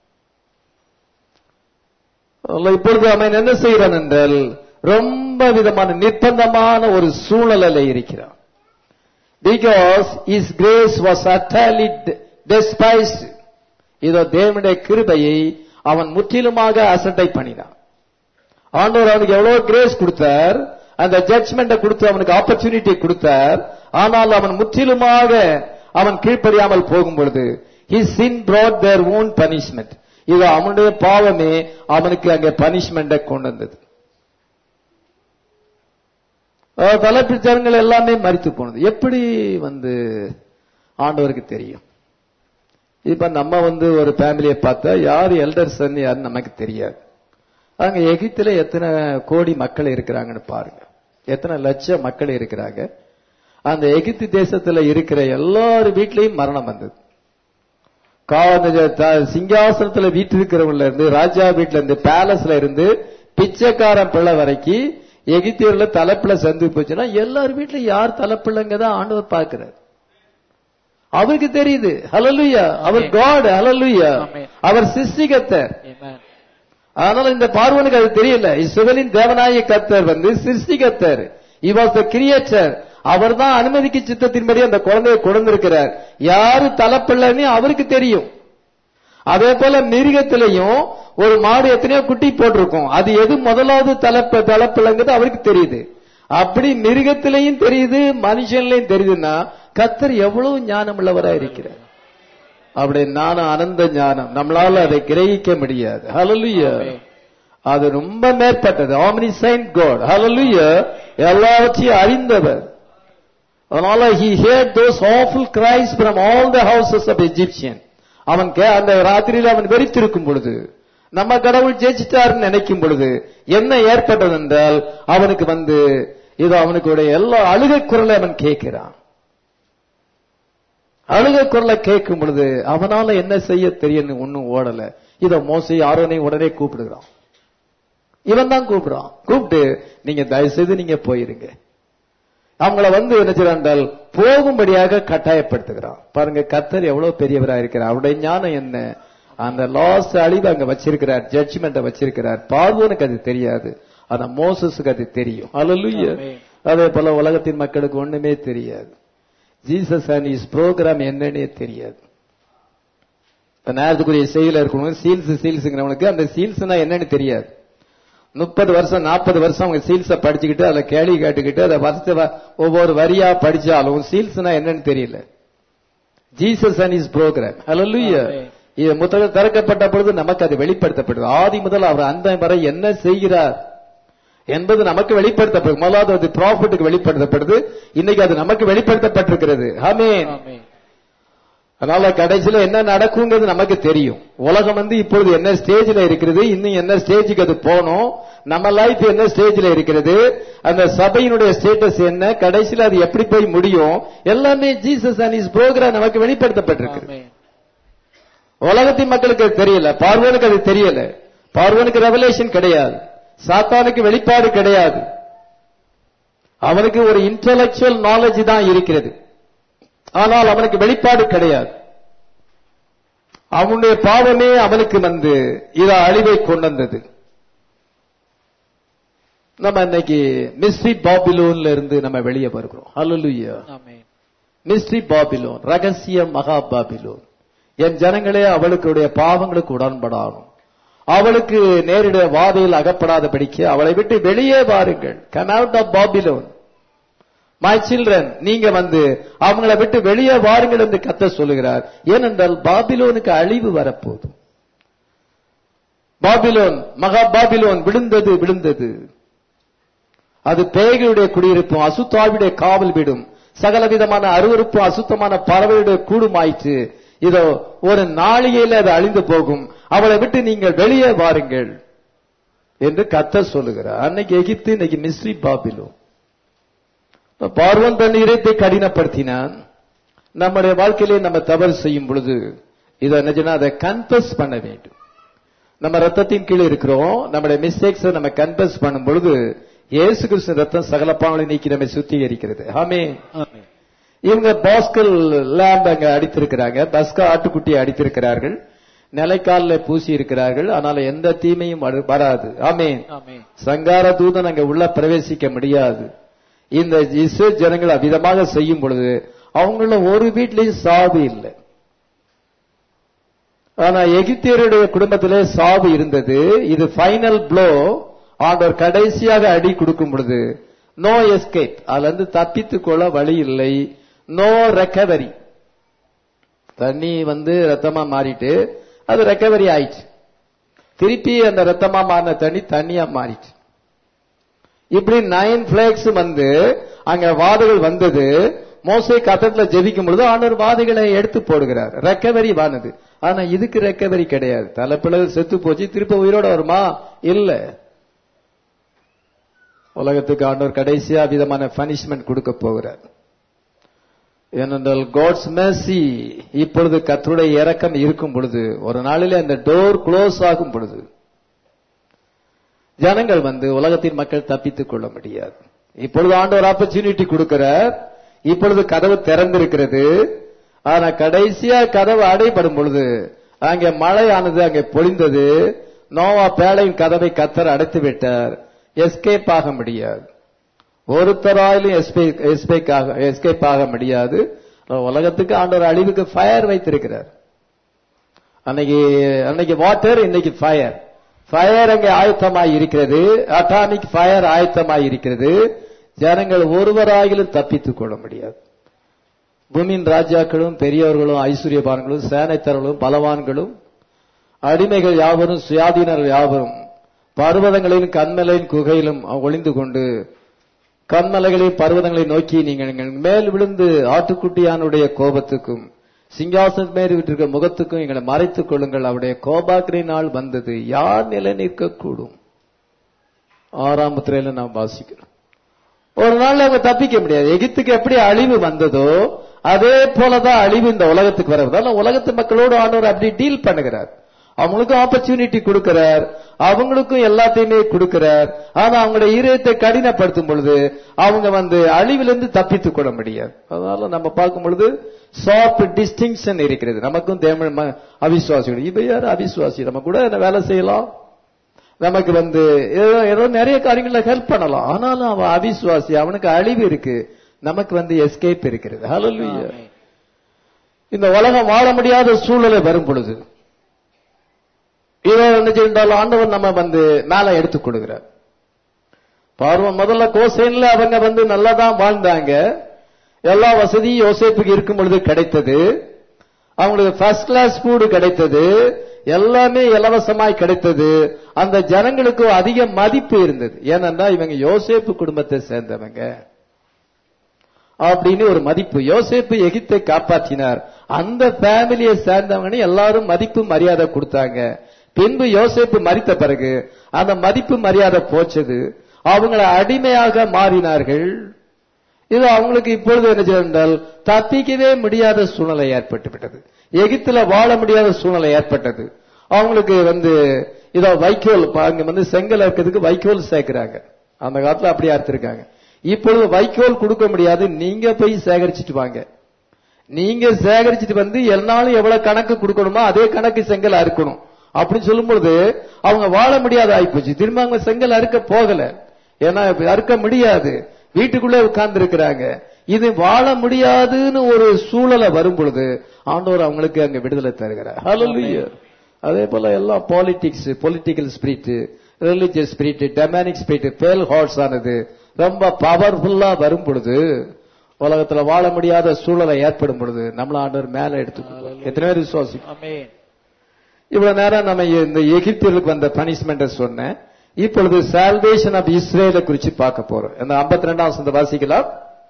அல்ல, இப்பொழுது அவன் என்ன செய்கிறான் என்றால் ரொம்ப விதமான நிர்பந்தமான ஒரு சூழலில் இருக்கிறான் because his grace was utterly despised இதோ தேவனுடைய கிருபையை அவன் முற்றிலுமாக அசட்டை பண்ணினான் ஆண்டவர் அவனுக்கு எவ்வளவு கிரேஸ் கொடுத்தார் அந்த ஜட்ஜ்மெண்ட்டை கொடுத்து அவனுக்கு ஆப்பர்ச்சுனிட்டி கொடுத்தார் ஆனால் அவன் முற்றிலுமாக அவன் கீழ்ப்படியாமல் போகும் பொழுது his sin brought their own punishment இது அவனுடைய பாவமே அவனுக்கு அங்கே பனிஷ்மெண்ட்டை கொண்டு வந்தது அஹ் தலைப்பிடிச்சவங்கள் எல்லாமே மறித்து போனது எப்படி வந்து ஆண்டவருக்கு தெரியும் இப்ப நம்ம வந்து ஒரு ஃபேமிலியை பார்த்தா யார் எல்டர்சன் யாருன்னு நமக்கு தெரியாது அங்க எகிப்துல எத்தனை கோடி மக்கள் இருக்கிறாங்கன்னு பாருங்க எத்தனை லட்சம் மக்கள் இருக்கிறாங்க அந்த எகிப்து தேசத்துல இருக்கிற எல்லார் வீட்லயும் மரணம் வந்தது கா- த- சிங்காசனத்துல வீட்டிருக்கிறவங்கள இருந்து ராஜா வீட்டுல இருந்து பேலஸ்ல இருந்து பிச்சைக்காரன் பிள்ளை வரைக்கும் எகிப்தியர்ல தலைப்புல சந்து போச்சுன்னா எல்லார் வீட்லயும் யார் தலைப்பிள்ளைங்க தான் ஆண்டவர் பார்க்கிறார் அவருக்கு தெரியுது ஹalleluya அவர் காட் ஹalleluya Amen. அவர் சிருஷ்டிகர்த்தர் Amen. ஆனால் இந்த பார்வனுக்கு அது தெரியல இஸ்ரவேலின் தேவனாய கர்த்தர் வந்து சிருஷ்டிகர்த்தர் he was the creator அவர் தான் அனுமதிக்கு சித்தத்தின்படி அந்த குழந்தையை கொண்டிருக்கிறார் யாரு தலைப்பிள்ளைன்னு அவருக்கு தெரியும் அதே போல மிருகத்திலையும் ஒரு மாடு எத்தனையோ குட்டி போட்டிருக்கும் அது எது முதலாவது தலைப்ப தலைப்பிள்ளைங்கிறது அவருக்கு தெரியுது அப்படி மிருகத்திலையும் தெரியுது மனுஷன்லயும் தெரியுதுன்னா கத்தர் எவ்வளவு ஞானம் உள்ளவரா இருக்கிறார் அப்படி ஞானம் அனந்த ஞானம் நம்மளால அதை கிரகிக்க முடியாது ஹalleluya Amen. அது ரொம்ப மேற்பட்டது ஆம்னி சைன் காட் ஹalleluya எல்லாவற்றையும் அறிந்தவர் அதனால he heard those awful cries from all the houses of Egyptian அவன் கே- அந்த ராத்திரியில் அவன் வெறித்திருக்கும் பொழுது நம்ம கடவுள் ஜெயிச்சிட்டாருன்னு நினைக்கும் பொழுது என்ன ஏற்பட்டது என்றால் அவனுக்கு வந்து இது அவனுக்கு உடைய எல்லா அழுகை குரலை அவன் கேட்கிறான் அழுகை குரலை கேட்கும் பொழுது அவனால என்ன செய்ய தெரியும் ஒன்னும் ஓடல இத மோசை ஆரோனையும் உடனே கூப்பிடுகிறான் இவன் தான் கூப்பிடுறான் கூப்பிட்டு நீங்க தயவு செய்து நீங்க போயிருங்க அவங்கள வந்து என்ன செய்றான் என்றால் போகும்படியாக கட்டாயப்படுத்துகிறான் பாருங்க கத்தர் எவ்வளவு பெரியவரா இருக்கிறார் அவருடைய ஞானம் என்ன அந்த லாஸ் அழிவு அங்க வச்சிருக்கிறார் ஜட்ஜ்மெண்ட்டை வச்சிருக்கிறார் பார்வோனுக்கு அது தெரியாது ஆனா மோசஸுக்கு அது தெரியும் அல்லலுய Amen. அதே போல உலகத்தின் மக்களுக்கு ஒண்ணுமே தெரியாது ஜீசஸ் அண்ட் இஸ் ப்ரோக்ராம் என்னன்னே தெரியாது இப்ப நேரத்துக்குரிய செயல இருக்கணும் சீல்ஸ் சீல்ஸுங்கிறவனுக்கு அந்த சீல்ஸ்னா என்னன்னு தெரியாது முப்பது வருஷம் நாற்பது வருஷம் அவங்க சீல்ஸ படிச்சுக்கிட்டு அதுல கேள்வி கேட்டுக்கிட்டு அதை வருஷ வ- ஒவ்வொரு வரியா படிச்சாலும் சீல்ஸ்னா என்னன்னு தெரியல Jesus and is program hallelujah Amen. இது முதல்ல திறக்கப்பட்ட பொழுது நமக்கு அது வெளிப்படுத்தப்படுது ஆதி முதல் அவர் அந்த வரை என்ன செய்கிறார் என்பது நமக்கு வெளிப்படுத்தப்படுது முதலாவது அது ப்ராஃபிட்டுக்கு வெளிப்படுத்தப்படுது இன்னைக்கு அது நமக்கு வெளிப்படுத்தப்பட்டிருக்கிறது ஆமென் ஆமென். அதனால கடைசியில என்ன நடக்குங்கிறது நமக்கு தெரியும் உலகம் வந்து இப்பொழுது என்ன ஸ்டேஜ்ல இருக்கிறது இன்னும் என்ன ஸ்டேஜுக்கு அது போகணும் நம்ம லைஃப் என்ன ஸ்டேஜ்ல இருக்கிறது அந்த சபையினுடைய ஸ்டேட்டஸ் என்ன கடைசியில அது எப்படி போய் முடியும் எல்லாமே ஜீசஸ் அண்ட் இஸ் ப்ரோக்ராம் நமக்கு வெளிப்படுத்தப்பட்டிருக்கு ஆமென். உலகத்தின் மக்களுக்கு அது தெரியல பார்வனுக்கு அது தெரியல பார்வனுக்கு ரெவலேஷன் கிடையாது சாத்தானுக்கு வெளிப்பாடு கிடையாது அவனுக்கு ஒரு இன்டலெக்சுவல் நாலேஜ் தான் இருக்கிறது ஆனால் அவனுக்கு வெளிப்பாடு கிடையாது அவனுடைய பாவமே அவனுக்கு வந்து இத அழிவை கொண்டு வந்தது நம்ம இன்னைக்கு மிஸ்ரி பாபிலோன்ல இருந்து நம்ம வெளியே வருகிறோம் ஹalleluya ஆமென். மிஸ்ட்ரி பாபிலோன் ரகசிய மகா பாபிலோன் என் ஜனங்களே அவளுக்குடைய பாவங்களுக்கு உடன்படாகும் அவளுக்கு நேரிட வாதையில் அகப்படாதபடிக்கு அவளை விட்டு வெளியே வாருங்கள் come out of Babylon my children நீங்க வந்து அவங்களை விட்டு வெளியே வாருங்கள் என்று கத்த சொல்லுகிறார் ஏனென்றால் பாபிலோனுக்கு அழிவு வரப்போகுது பாபிலோன் மகா பாபிலோன் விழுந்தது விழுந்தது அது பேய்களுடைய குடியிருப்பும் அசுத்தாவிடைய காவல் வீடும் சகலவிதமான அருவருப்பு அசுத்தமான பறவையுடைய கூடுமாயிற்று இதோ ஒரு நாளிகையில அது அழிந்து போகும் அவளை விட்டு நீங்கள் வெளியே வாருங்கள் என்று கத்த சொல்லுகிறார் அன்னைக்கு எகிப்து இன்னைக்கு மிஸ்ரி பாபிலோ பார்வன் தன் இதயத்தை கடினப்படுத்தினான் நம்முடைய வாழ்க்கையிலே நம்ம தவறு செய்யும் பொழுது இதை நிஜனா அதை கன்ஃபஸ் பண்ண வேண்டும் நம்ம ரத்தத்தின் கீழே இருக்கிறோம் நம்முடைய மிஸ்டேக்ஸ் நம்ம கன்ஃபஸ் பண்ணும் பொழுது இயேசு கிறிஸ்து ரத்தம் சகல பாவங்களை நீக்கி நம்மை சுத்திகரிக்கிறது ஆமே ஆமென். இவங்க பாஸ்கல் லேம்ப் அங்க அடித்திருக்கிறாங்க பஸ்கா ஆட்டுக்குட்டியை அடித்திருக்கிறார்கள் நிலைக்காலில் பூசி இருக்கிறார்கள் ஆனால் எந்த தீமையும் வரு- வராது ஆமென் ஆமென். சங்கார தூதன் அங்க உள்ள பிரவேசிக்க முடியாது இந்த இஸ்ரேல் ஜனங்கள் அவ்விதமாக செய்யும் பொழுது அவங்கள ஒரு வீட்லயும் சாவு இல்லை ஆனா எகிப்தியருடைய குடும்பத்திலே சாவு இருந்தது இது ஃபைனல் ப்ளோ ஆண்டவர் கடைசியாக அடி கொடுக்கும் பொழுது நோ எஸ்கேப் அதுல இருந்து தப்பித்துக் கொள்ள வழி இல்லை நோ ரெக்கவரி தண்ணி வந்து ரத்தமா மாறிட்டு அது ரெக்கவரி ஆயிடுச்சு திருப்பி அந்த ரத்தமா மாறின தண்ணி தண்ணியா மாறிச்சு இப்படி நைன் பிளேக்ஸ் வந்து அங்க வாதைகள் வந்தது மோசை கத்தத்துல ஜெபிக்கும் பொழுது ஆண்டவர் வாதைகளை எடுத்து போடுகிறார் ரெக்கவரி வானது ஆனா இதுக்கு ரெக்கவரி கிடையாது தலைப்பிள்ளை செத்து போச்சு திருப்ப உயிரோட வருமா இல்ல உலகத்துக்கு ஆண்டவர் கடைசியா விதமான பனிஷ்மெண்ட் கொடுக்க போகிறார் ஏனென்றால் காட்ஸ் mercy இப்பொழுது கர்த்தருடைய இரக்கம் இருக்கும் பொழுது ஒரு நாளிலே அந்த டோர் க்ளோஸ் ஆகும் பொழுது ஜனங்கள் வந்து உலகத்தின் மக்கள் தப்பித்துக் கொள்ள முடியாது இப்பொழுது ஆண்டவர் ஆப்பர்ச்சுனிட்டி கொடுக்கிறார் இப்பொழுது கதவு திறந்திருக்கிறது ஆனா கடைசியா கதவு அடைபடும் பொழுது அங்கே மழையானது அங்கே பொழிந்தது நோவா பேழையின் கதவை கத்தர் அடைத்து விட்டார் எஸ்கேப் ஆக முடியாது ஒருத்தராயிலும் எஸ்கேப் ஆக எஸ்கேப் ஆக முடியாது உலகத்துக்கு ஆண்டவர் அழிவுக்கு ஃபயர் வைத்திருக்கிறார் அன்னைக்கு அன்னைக்கு வாட்டர் இன்னைக்கு ஃபயர் ஃபயர் அங்கே ஆயத்தமாய் இருக்கிறது அட்டாமிக் ஃபயர் ஆயத்தமாய் இருக்கிறது ஜனங்கள் ஒருவராயிலும் தப்பித்துக் கொள்ள முடியாது பூமியின் ராஜாக்களும் பெரியவர்களும் ஐஸ்வர்யபான்களும் சேனைத்தர்களும் பலவான்களும் அடிமைகள் யாவரும் சுயாதீனர் யாவரும் பர்வதங்களின் கண்மலையின் குகையிலும் ஒளிந்து கொண்டு கண்மலைகளின் பர்வதங்களை நோக்கி நீங்கள் எங்கள் மேல் விழுந்து ஆட்டுக்குட்டியானுடைய கோபத்துக்கும் சிங்காசன மேல் விட்டிருக்க முகத்துக்கும் எங்களை மறைத்துக் கொள்ளுங்கள் அவருடைய கோபாக்கிரை நாள் வந்தது யார் நிலை நிற்கக்கூடும் ஆறாம் முத்திரையில நாம் வாசிக்கிறோம் ஒரு நாள் அவங்க தப்பிக்க முடியாது எகிப்துக்கு எப்படி அழிவு வந்ததோ அதே போலதான் அழிவு இந்த உலகத்துக்கு வரதால உலகத்து மக்களோடு ஆண்டவர் அப்படி டீல் பண்ணுகிறார் அவங்களுக்கும் ஆப்பர்ச்சுனிட்டி கொடுக்கிறார் அவங்களுக்கும் எல்லாத்தையுமே கொடுக்கிறார் ஆனா அவங்களுடைய ஈரத்தை கடினப்படுத்தும் பொழுது அவங்க வந்து அழிவிலிருந்து தப்பித்துக் கொள்ள முடியாது அதனால நம்ம பார்க்கும் பொழுது சாஃப்ட் டிஸ்டிங்ஷன் இருக்கிறது நமக்கும் தேவ அவிசுவாசிகள் இவ யார் அவிசுவாசி நம்ம கூட என்ன வேலை செய்யலாம் நமக்கு வந்து ஏதோ ஏதோ நிறைய காரியங்கள்ல ஹெல்ப் பண்ணலாம் ஆனாலும் அவன் அவிசுவாசி அவனுக்கு அழிவு இருக்கு நமக்கு வந்து எஸ்கேப் இருக்கிறது ஹalleluya ஆமென். இந்த உலகம் வாழ முடியாத சூழ்நிலை வரும் பொழுது இதோ என்ன செய்தால் ஆண்டவர் நம்ம வந்து மேல எடுத்துக் கொடுக்கிறார் பார்வம் முதல்ல கோசைன்ல அவங்க வந்து நல்லா தான் வாழ்ந்தாங்க எல்லா வசதியும் யோசேப்புக்கு இருக்கும் பொழுது கிடைத்தது அவங்களுக்கு ஃபர்ஸ்ட் கிளாஸ் ஃபுட் கிடைத்தது எல்லாமே இலவசமாய் கிடைத்தது அந்த ஜனங்களுக்கு அதிக மதிப்பு இருந்தது ஏனென்றா இவங்க யோசேப்பு குடும்பத்தை சேர்ந்தவங்க அப்படின்னு ஒரு மதிப்பு யோசேப்பு எகிப்தை காப்பாற்றினார் அந்த ஃபேமிலியை சேர்ந்தவங்கன்னு எல்லாரும் மதிப்பு மரியாதை கொடுத்தாங்க பின்பு யோசேப்பு மரித்த பிறகு அந்த மதிப்பு மரியாதை போச்சது அவங்கள அடிமையாக மாறினார்கள் இது அவங்களுக்கு இப்பொழுது என்ன செய்தால் தப்பிக்கவே முடியாத சூழ்நிலை ஏற்பட்டு விட்டது எகிப்துல வாழ முடியாத சூழ்நிலை ஏற்பட்டது அவங்களுக்கு வந்து இதோ வைக்கோல் ப- அங்க வந்து செங்கல் இருக்கிறதுக்கு வைக்கோல் சேர்க்கிறாங்க அந்த காலத்துல அப்படியா இருந்திருக்காங்க இப்பொழுது வைக்கோல் கொடுக்க முடியாது நீங்க போய் சேகரிச்சிட்டு வாங்க நீங்க சேகரிச்சிட்டு வந்து என்னாலும் எவ்வளவு கணக்கு கொடுக்கணுமோ அதே கணக்கு செங்கல் அறுக்கணும் அப்படின்னு சொல்லும்பொழுது அவங்க வாழ முடியாத ஆயிப்போச்சு திரும்ப அவங்க செங்கல் அறுக்க போகல ஏன்னா இப்ப அறுக்க முடியாது வீட்டுக்குள்ளே உட்கார்ந்து இருக்கிறாங்க இது வாழ முடியாதுன்னு ஒரு சூழலை வரும் பொழுது ஆண்டவர் அவங்களுக்கு அங்க விடுதலை தருகிறார் Hallelujah. அதே போல எல்லாம் politics political spirit religious spirit demonic spirit பேல் ஹார்ட்ஸ் ஆனது ரொம்ப பவர்ஃபுல்லா வரும் பொழுது உலகத்துல வாழ முடியாத சூழலை ஏற்படும் பொழுது நம்மள ஆண்டவர் மேல எடுத்துக்கொள்வார் எத்தனை பேர் விசுவாசிக்கும் ஆமென். இவ்வளவு நேரம் நம்ம இந்த எகிப்தியர்களுக்கு வந்த பனிஷ்மெண்ட் சொன்னேன் இப்பொழுது சால்வேஷன் ஆஃப் இஸ்ரேலை குறிச்சு பார்க்க போறோம் இந்த 52 ரெண்டாம் வசந்த வாசிக்கலாம்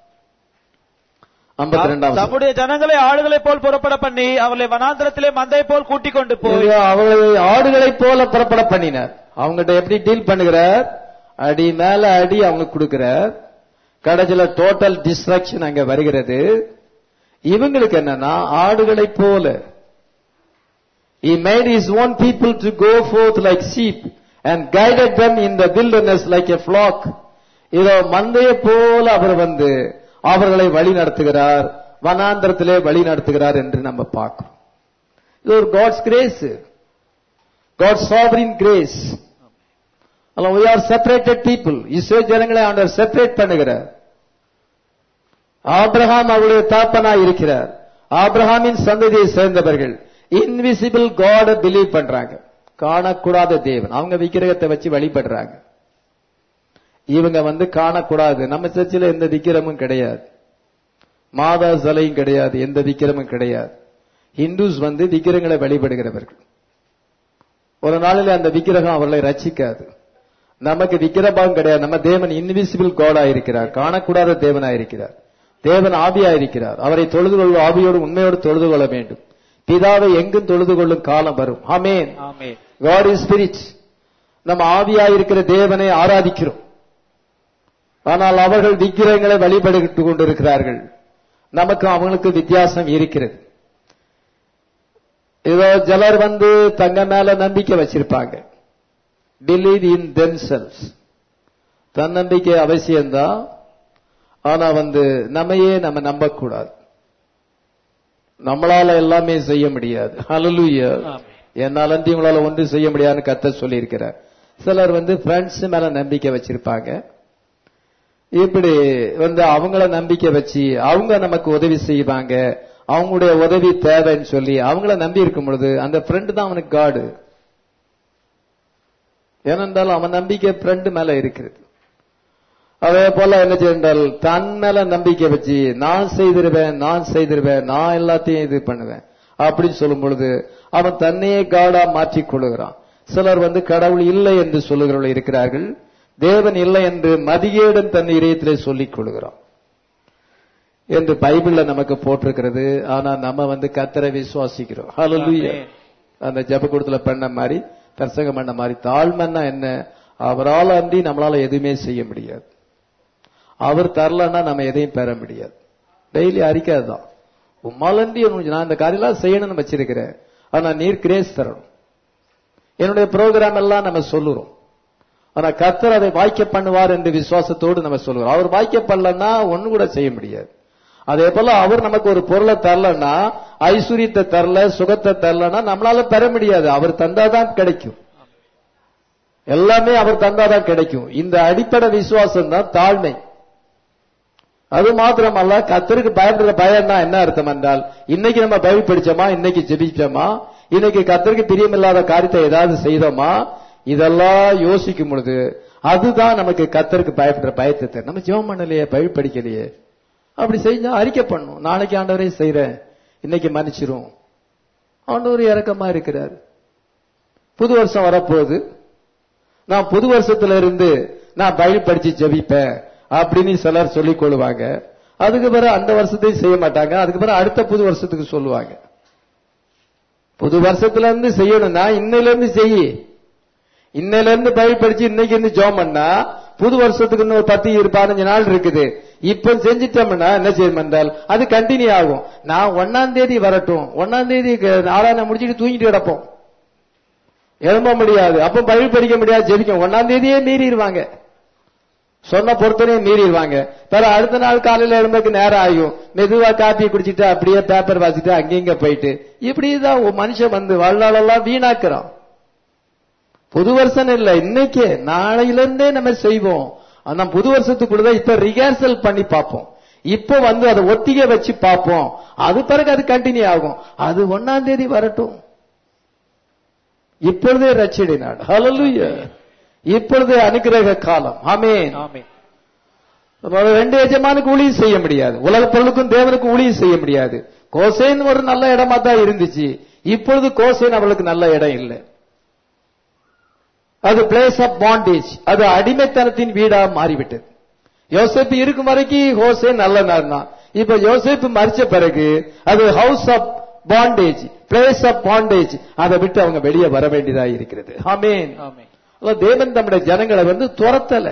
52 ரெண்டாம் தம்முடைய ஜனங்களை ஆடுகளை போல் புறப்பட பண்ணி அவர்களை வனாந்திரத்திலே மந்தை போல் கூட்டிக் கொண்டு போய் அவளை ஆடுகளைப் போல புறப்பட பண்ணினார் அவங்ககிட்ட எப்படி டீல் பண்ணுகிறார் அடி மேல அடி அவங்க கொடுக்கிறார் கடைசியில டோட்டல் டிஸ்ட்ரக்ஷன் அங்க வருகிறது இவங்களுக்கு என்னன்னா ஆடுகளைப் போல He made his own people to go forth like sheep and guided them in the wilderness like a flock. இதோ மந்தையை போல அவர் வந்து அவர்களை வழி நடத்துகிறார் வனாந்திரத்திலே வழி நடத்துகிறார் என்று நம்ம பார்க்கிறோம் இது ஒரு God's grace God sovereign grace we are separated people Israel ஜனங்களை ஆண்டவர் செப்பரேட் பண்ணுகிறார் ஆபிரகாம் அவருடைய தாப்பனாய் இருக்கிறார் ஆபிரகாமின் சந்ததியை சேர்ந்தவர்கள் இன்விசிபிள் காட பிலீவ் பண்றாங்க காணக்கூடாத தேவன் அவங்க விக்கிரகத்தை வச்சு வழிபடுறாங்க இவங்க வந்து காணக்கூடாது நம்ம சர்ச்சில் எந்த விக்கிரமும் கிடையாது மாதா சிலையும் கிடையாது எந்த விக்கிரமும் கிடையாது இந்துஸ் வந்து விக்கிரங்களை வழிபடுகிறவர்கள் ஒரு நாளில் அந்த விக்கிரகம் அவர்களை ரட்சிக்காது நமக்கு விக்கிரபாகம் கிடையாது நம்ம தேவன் இன்விசிபிள் காடா இருக்கிறார் காணக்கூடாத தேவனா இருக்கிறார் தேவன் ஆவியா இருக்கிறார் அவரை தொழுது கொள்ளும் ஆவியோடு உண்மையோடு தொழுது கொள்ள வேண்டும் பிதாவை எங்கும் தொழுது கொள்ளும் காலம் வரும் amen amen. God is spirit நம்ம ஆவியா இருக்கிற தேவனை ஆராதிக்கிறோம் ஆனால் அவர்கள் விக்கிரகங்களை வழிபடுகிட்டு கொண்டிருக்கிறார்கள் நமக்கு அவங்களுக்கு வித்தியாசம் இருக்கிறது இதோ சிலர் வந்து தங்க மேல நம்பிக்கை வச்சிருப்பாங்க பிலீவ் இன் தெம்செல்ஸ் தன்னம்பிக்கை அவசியம்தான் ஆனா வந்து நம்மையே நம்ம நம்பக்கூடாது நம்மளால எல்லாமே செய்ய முடியாது ஹalleluya ஆமென். என்னால அன்றி உங்களால ஒன்றும் செய்ய முடியாதுன்னு கத்த சொல்லியிருக்கிறார் சிலர் வந்து ஃப்ரெண்ட்ஸ் மேல நம்பிக்கை வச்சிருப்பாங்க இப்படி வந்து அவங்கள நம்பிக்கை வச்சு அவங்க நமக்கு உதவி செய்வாங்க அவங்களுடைய உதவி தேவைன்னு சொல்லி அவங்கள நம்பி இருக்கும் பொழுது அந்த ஃப்ரெண்டு தான் அவனுக்கு காடு ஏனென்றால் அவன் நம்பிக்கை ஃப்ரெண்டு மேல இருக்கிறது அதே போல என்ன செய்தால் தன் மேல நம்பிக்கை வச்சு நான் செய்திருவேன் நான் செய்திருவேன் நான் எல்லாத்தையும் இது பண்ணுவேன் அப்படின்னு சொல்லும் பொழுது அவன் தன்னையே காடா மாற்றிக் கொள்ளுகிறான் சிலர் வந்து கடவுள் இல்லை என்று சொல்லுகிறவர்கள் இருக்கிறார்கள் தேவன் இல்லை என்று மதிகேடன் தன் இதயத்திலே சொல்லிக் கொள்கிறான் என்று பைபிள்ல நமக்கு போட்டிருக்கிறது ஆனா நம்ம வந்து கத்தரை விசுவாசிக்கிறோம் ஹalleluya ஆமென். அந்த ஜெபக்கூடத்துல பண்ண மாதிரி பிரசங்கம் பண்ண மாதிரி தாழ்மைன்னா என்ன அவரால் அன்றி நம்மளால எதுவுமே செய்ய முடியாது அவர் தரலன்னா நம்ம எதையும் பெற முடியாது டெய்லி அறிக்காதுதான் உம்மாலன்றி உனக்கு நான் இந்த காரியெல்லாம் செய்யணும்னு வச்சிருக்கிறேன் ஆனா நீர் கிரேஸ் தரணும் என்னுடைய ப்ரோக்ராம் எல்லாம் நம்ம சொல்லுறோம் ஆனா கர்த்தர் அதை வாய்க்க பண்ணுவார் என்று விசுவாசத்தோடு நம்ம சொல்லுவோம் அவர் வாய்க்க பண்ணலன்னா ஒண்ணு கூட செய்ய முடியாது அதே போல அவர் நமக்கு ஒரு பொருளை தரலன்னா ஐஸ்வர்யத்தை தரல சுகத்தை தரலன்னா நம்மளால பெற முடியாது அவர் தந்தாதான் கிடைக்கும் எல்லாமே அவர் தந்தாதான் கிடைக்கும் இந்த அடிப்படை விசுவாசம் தான் தாழ்மை அது மாத்திரமல்ல கத்தருக்கு பயப்படுற பயம் தான் என்ன அர்த்தம் என்றால் இன்னைக்கு நம்ம பைபிள் படிச்சோமா இன்னைக்கு ஜெபிச்சோமா இன்னைக்கு கத்தருக்கு பிரியமில்லாத காரியத்தை ஏதாவது செய்தோமா இதெல்லாம் யோசிக்கும் பொழுது அதுதான் நமக்கு கத்தருக்கு பயப்படுற பயத்தை தரும். நம்ம ஜெபம் பண்ணலையே பைபிள் படிக்கலையே அப்படி செஞ்சா அறிக்கை பண்ணும் நாளைக்கு ஆண்டவரே செய்றேன் இன்னைக்கு மன்னிச்சிரும் ஆண்டவர் இறக்கமா இருக்கிறார் புது வருஷம் வரப்போகுது நான் புது வருஷத்துல இருந்து நான் பைபிள் படிச்சு ஜெபிப்பேன் அப்படின்னு சிலர் சொல்லிக் கொள்ளுவாங்க அதுக்கு பிறகு அந்த வருஷத்தையும் செய்ய மாட்டாங்க அதுக்கு பிறகு அடுத்த புது வருஷத்துக்கு சொல்லுவாங்க புது வருஷத்துல இருந்து செய்யணும்னா இன்னையில இருந்து செய் இன்னையில இருந்து பைபிள் படிச்சு இன்னைக்கு இருந்து ஜோம் பண்ணா புது வருஷத்துக்கு இன்னும் ஒரு பத்து இரு பதினஞ்சு நாள் இருக்குது இப்ப செஞ்சிட்டோம்னா என்ன செய்யும் என்றால் அது கண்டினியூ ஆகும் நான் ஒன்னாம் தேதி வரட்டும் ஒன்னாம் தேதி நாளான முடிச்சிட்டு தூங்கிட்டு கிடப்போம் எழும்ப முடியாது அப்ப பைபிள் படிக்க முடியாது ஜெபிக்கும் ஒன்னாம் தேதியே மீறிடுவாங்க சொன்ன பொறுத்தனையும் மீறிடுவாங்க பிறகு அடுத்த நாள் காலையில எழும்பக்கு நேரம் ஆகும் மெதுவா காப்பி குடிச்சிட்டு அப்படியே பேப்பர் வாசிட்டு அங்கங்க போயிட்டு இப்படிதான் ஒரு மனுஷன் வந்து வாழ்நாளெல்லாம் வீணாக்குறான் புது வருஷம் இல்ல இன்னைக்கே நாளையில இருந்தே நம்ம செய்வோம் ஆனா புது வருஷத்துக்குள்ளதான் இப்ப ரிஹர்சல் பண்ணி பார்ப்போம் இப்ப வந்து அதை ஒத்திகை வச்சு பார்ப்போம் அது பிறகு அது கண்டினியூ ஆகும் அது ஒன்னாம் தேதி வரட்டும் இப்பொழுதே ரட்சிடை நாடு ஹalleluya இப்பொழுதே அனுக்கிரக காலம் ஆமென் ஆமென் அப்ப ரெண்டு எஜமானுக்கு ஊழியம் செய்ய முடியாது உலக பொருளுக்கும் தேவனுக்கும் ஊழியம் செய்ய முடியாது கோசேன் ஒரு நல்ல இடமா தான் இருந்துச்சு இப்பொழுது கோசேன் அவளுக்கு நல்ல இடம் இல்லை அது பிளேஸ் ஆஃப் பாண்டேஜ் அது அடிமைத்தனத்தின் வீடா மாறிவிட்டது யோசேப்பு இருக்கும் வரைக்கும் ஹோசே நல்ல நாள் தான் இப்ப யோசேப்பு மறிச்ச பிறகு அது house of bondage place of bondage அதை விட்டு அவங்க வெளியே வர வேண்டியதா இருக்கிறது ஆமென் ஆமென் அதான் தேவன் தம்முடைய ஜனங்களை வந்து துரத்தல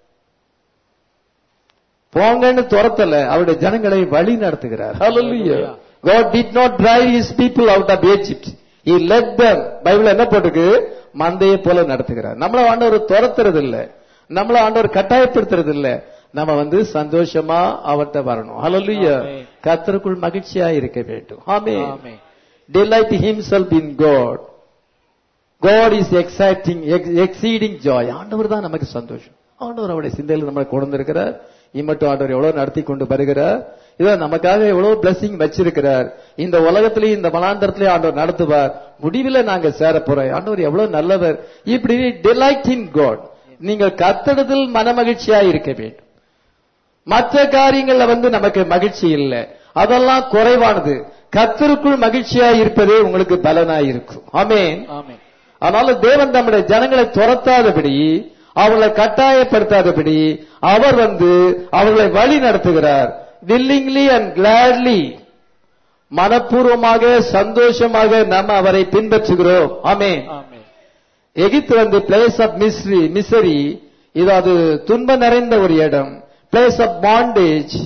போங்கன்னு துரத்தல அவருடைய ஜனங்களை வழி நடத்துகிறார் Hallelujah. God did not drive his people out of Egypt. He led them. Bible என்ன போட்டுக்கு மந்தையை போல நடத்துகிறார் நம்மள ஆண்டவர் துரத்துறது இல்ல நம்மள ஆண்டவர் கட்டாயப்படுத்துறது இல்ல நம்ம வந்து சந்தோஷமா அவர்கிட்ட வரணும் Hallelujah. Amen. கர்த்தருக்குள் மகிழ்ச்சியா இருக்க வேண்டும் ஆமென் ஆமென் delight himself in God. God is exciting, ex- exceeding joy. ஆண்டவர் தான் நமக்கு சந்தோஷம் ஆண்டவர் அவருடைய சிந்தையில் நம்மளை கொண்டிருக்கிறார் இம்மட்டும் ஆண்டவர் எவ்வளவு நடத்தி கொண்டு வருகிறார் இதோ நமக்காக எவ்வளவு பிளஸிங் வச்சிருக்கிறார் இந்த உலகத்திலேயும் இந்த மலாந்தரத்திலேயே ஆண்டவர் நடத்துவார் முடிவில் நாங்க சேர போறோம் ஆண்டவர் எவ்வளவு நல்லவர் இப்படி delight in God நீங்கள் கத்தடத்தில் மனமகிழ்ச்சியா இருக்க வேண்டும் மற்ற காரியங்கள்ல வந்து நமக்கு மகிழ்ச்சி இல்லை அதெல்லாம் குறைவானது கத்தருக்குள் மகிழ்ச்சியா இருப்பதே உங்களுக்கு பலனா இருக்கும் ஆமென் ஆமென் அதனால தேவன் தம்முடைய ஜனங்களை துரத்தாதபடி அவர்களை கட்டாயப்படுத்தாதபடி அவர் வந்து அவர்களை வழி நடத்துகிறார் வில்லிங்லி அண்ட் கிளாட்லி மனப்பூர்வமாக சந்தோஷமாக நம்ம அவரை பின்பற்றுகிறோம் ஆமென் ஆமென் எகிப்து வந்து பிளேஸ் ஆஃப் மிஸ்ரி மிசரி இது அது துன்ப நிறைந்த ஒரு இடம் பிளேஸ் ஆஃப் பாண்டேஜ்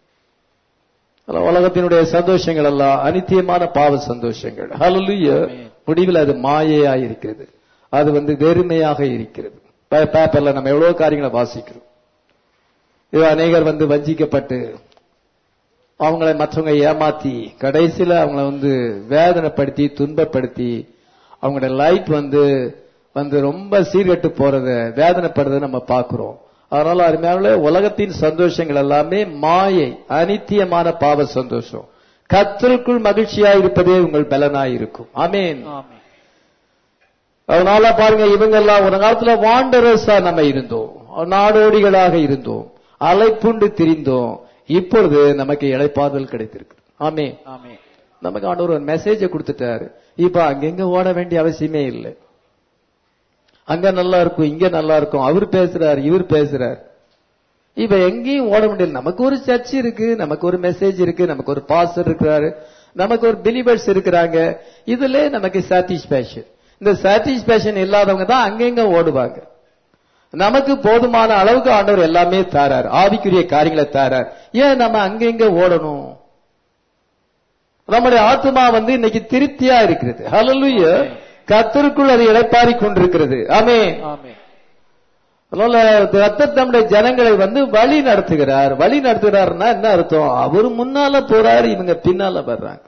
உலகத்தினுடைய சந்தோஷங்கள் எல்லாம் அனித்தியமான பாவ சந்தோஷங்கள் ஹalleluya Amen. முடிவில் அது மாயையா இருக்கிறது அது வந்து வெறுமையாக இருக்கிறது பே- பேப்பர்ல நம்ம எவ்வளவு காரியங்களை வாசிக்கிறோம் இது அநேகர் வந்து வஞ்சிக்கப்பட்டு அவங்களை மற்றவங்க ஏமாத்தி கடைசியில அவங்கள வந்து வேதனைப்படுத்தி துன்பப்படுத்தி அவங்களுடைய லைஃப் வந்து வந்து ரொம்ப சீர்கெட்டு போறத வேதனைப்படுறத நம்ம பார்க்கிறோம் அதனால அருமையான உலகத்தின் சந்தோஷங்கள் எல்லாமே மாயை அனித்தியமான பாவ சந்தோஷம் கத்தருக்குள் மகிழ்ச்சியா இருப்பதே உங்கள் பலனாய் இருக்கும் ஆமென் ஆமென் அதனால பாருங்க இவங்க எல்லாம் ஒரு காலத்துல வாண்டரஸா நம்ம இருந்தோம் நாடோடிகளாக இருந்தோம் அலைப்புண்டு திரிந்தோம் இப்பொழுது நமக்கு இளைப்பாறுதல் கிடைத்திருக்கு ஆமே ஆமென் நமக்கு ஆண்டவர் ஒரு மெசேஜை கொடுத்துட்டாரு இப்ப அங்கங்க ஓட வேண்டிய அவசியமே இல்லை அங்க நல்லா இருக்கும் இங்க நல்லா இருக்கும் அவர் பேசுறார் இவர் பேசுறார் இப்ப எங்கேயும் ஓட முடியல நமக்கு ஒரு சர்ச் இருக்கு நமக்கு ஒரு மெசேஜ் இருக்கு நமக்கு ஒரு பாஸ்டர் இருக்கிறாரு நமக்கு ஒரு பிலிவர்ஸ் இருக்கிறாங்க இதுல நமக்கு சாட்டிஸ்பேஷன் இந்த சாட்டிஸ்பேஷன் இல்லாதவங்க தான் அங்கங்க ஓடுவாங்க நமக்கு போதுமான அளவுக்கு ஆண்டவர் எல்லாமே தாரார் ஆவிக்குரிய காரியங்களை தாரார் ஏன் நம்ம அங்கங்க ஓடணும் நம்முடைய ஆத்மா வந்து இன்னைக்கு திருப்தியா இருக்கிறது ஹalleluya கத்தருக்குள் அது இளைப்பாரி கொண்டிருக்கிறது ஆமென் ஆமென் அதனால கத்தர் தம்முடைய ஜனங்களை வந்து வழி நடத்துகிறார் வழி நடத்துகிறாருன்னா என்ன அர்த்தம் அவர் முன்னால போறாரு இவங்க பின்னால வர்றாங்க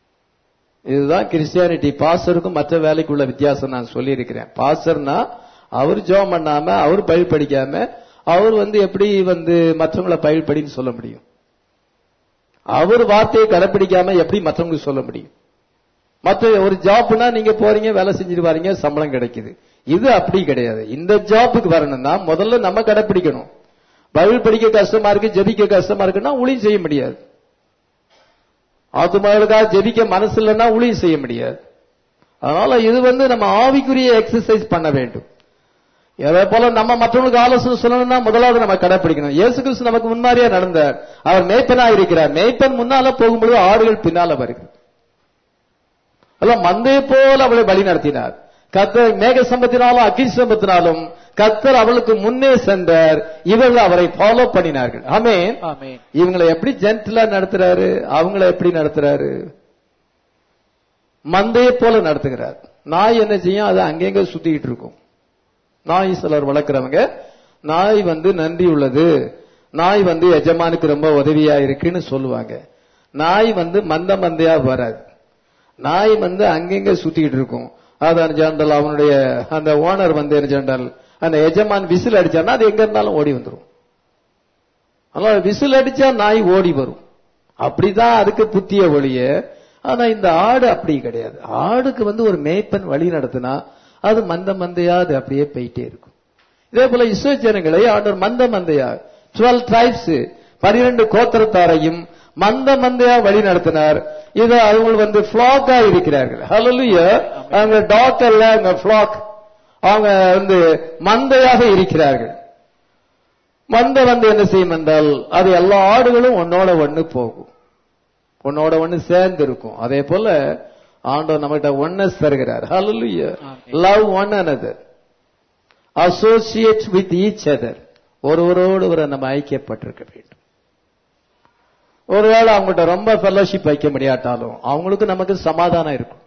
இதுதான் கிறிஸ்டியானிட்டி பாஸ்டருக்கும் மற்ற வேலைக்குள்ள வித்தியாசம் நான் சொல்லியிருக்கிறேன் பாஸ்டர்னா அவர் ஜெபம் பண்ணாம அவர் பயில் படிக்காம அவர் வந்து எப்படி வந்து மற்றவங்கள பயில் படின்னு சொல்ல முடியும் அவர் வார்த்தையை கடைப்பிடிக்காம எப்படி மற்றவங்களுக்கு சொல்ல முடியும் மற்ற ஒரு ஜாப்னா நீங்க போறீங்க வேலை செஞ்சுட்டு வரீங்க சம்பளம் கிடைக்குது இது அப்படி கிடையாது இந்த ஜாப்புக்கு வரணும்னா முதல்ல நம்ம கடைப்பிடிக்கணும் பைபிள் படிக்க கஷ்டமா இருக்கு ஜெபிக்க கஷ்டமா இருக்குன்னா ஊழியம் செய்ய முடியாது ஆத்துமாவுக்காக ஜெபிக்க மனசு இல்லைன்னா ஊழியம் செய்ய முடியாது அதனால இது வந்து நம்ம ஆவிக்குரிய எக்ஸசைஸ் பண்ண வேண்டும் அதே போல நம்ம மற்றவங்களுக்கு ஆலோசனை சொல்லணும்னா முதலாவது நம்ம கடைப்பிடிக்கணும் இயேசு கிறிஸ்து நமக்கு முன்னாடியே நடந்தார் அவர் மேய்ப்பனா இருக்கிறார் மேய்ப்பன் முன்னால போகும்பொழுது ஆடுகள் பின்னால வருகிறது அதெல்லாம் மந்தையை போல அவளை வழி நடத்தினார் கத்தர் மேக சம்பத்தினாலும் அக்கி சம்பத்தினாலும் கத்தர் அவளுக்கு முன்னே சென்றார் இவர்கள் அவரை ஃபாலோ பண்ணினார்கள் ஆமென் ஆமென் இவங்களை எப்படி ஜென்டிலா நடத்துறாரு அவங்கள எப்படி நடத்துறாரு மந்தையை போல நடத்துகிறார் நாய் என்ன செய்யும் அது அங்கங்க சுத்திக்கிட்டு இருக்கும் நாய் சிலர் வளர்க்குறவங்க நாய் வந்து நன்றி உள்ளது நாய் வந்து எஜமானுக்கு ரொம்ப உதவியா இருக்குன்னு சொல்லுவாங்க நாய் வந்து மந்த மந்தையா வராது நாய் வந்து அங்கங்க சுத்திக்கிட்டு இருக்கும் அதான் ஜெனரல் அவனுடைய அந்த ஓனர் வந்து என்ன ஜெனரல் அந்த எஜமான் விசில் அடிச்சான்னா அது எங்க இருந்தாலும் ஓடி வந்துரும் அதனால விசில் அடிச்சா நாய் ஓடி வரும் அப்படிதான் அதுக்கு புத்திய ஒழிய ஆனா இந்த ஆடு அப்படி கிடையாது ஆடுக்கு வந்து ஒரு மேய்ப்பன் வழி நடத்தினா அது மந்த மந்தையா அது அப்படியே போயிட்டே இருக்கும் இதே போல இஸ்ரோ ஜனங்களை ஆண்டவர் மந்த மந்தையா டுவெல் டிரைப்ஸ் பனிரெண்டு கோத்திரத்தாரையும் மந்த மந்தையா வழி நடத்தினார் இது அவங்க வந்து ஃபிளாக்கா இருக்கிறார்கள் ஹalleluya அவங்க டாக் அல்ல அவங்க ஃபிளாக் அவங்க வந்து மந்தையாக இருக்கிறார்கள் மந்த வந்து என்ன செய்யும் என்றால் அது எல்லா ஆடுகளும் ஒன்னோட ஒண்ணு போகும் உன்னோட ஒண்ணு சேர்ந்து இருக்கும் அதே போல ஆண்டவர் நம்மகிட்ட ஒன்னஸ் தருகிறார் hallelujah Amen. Love one another associate with each other ஒருவரோடு ஒரு நம்ம ஐக்கியப்பட்டிருக்க வேண்டும் ஒருவேளை அவங்ககிட்ட ரொம்ப ஃபெல்லோஷிப் வைக்க முடியாட்டாலும் அவங்களுக்கு நமக்கு சமாதானம் இருக்கும்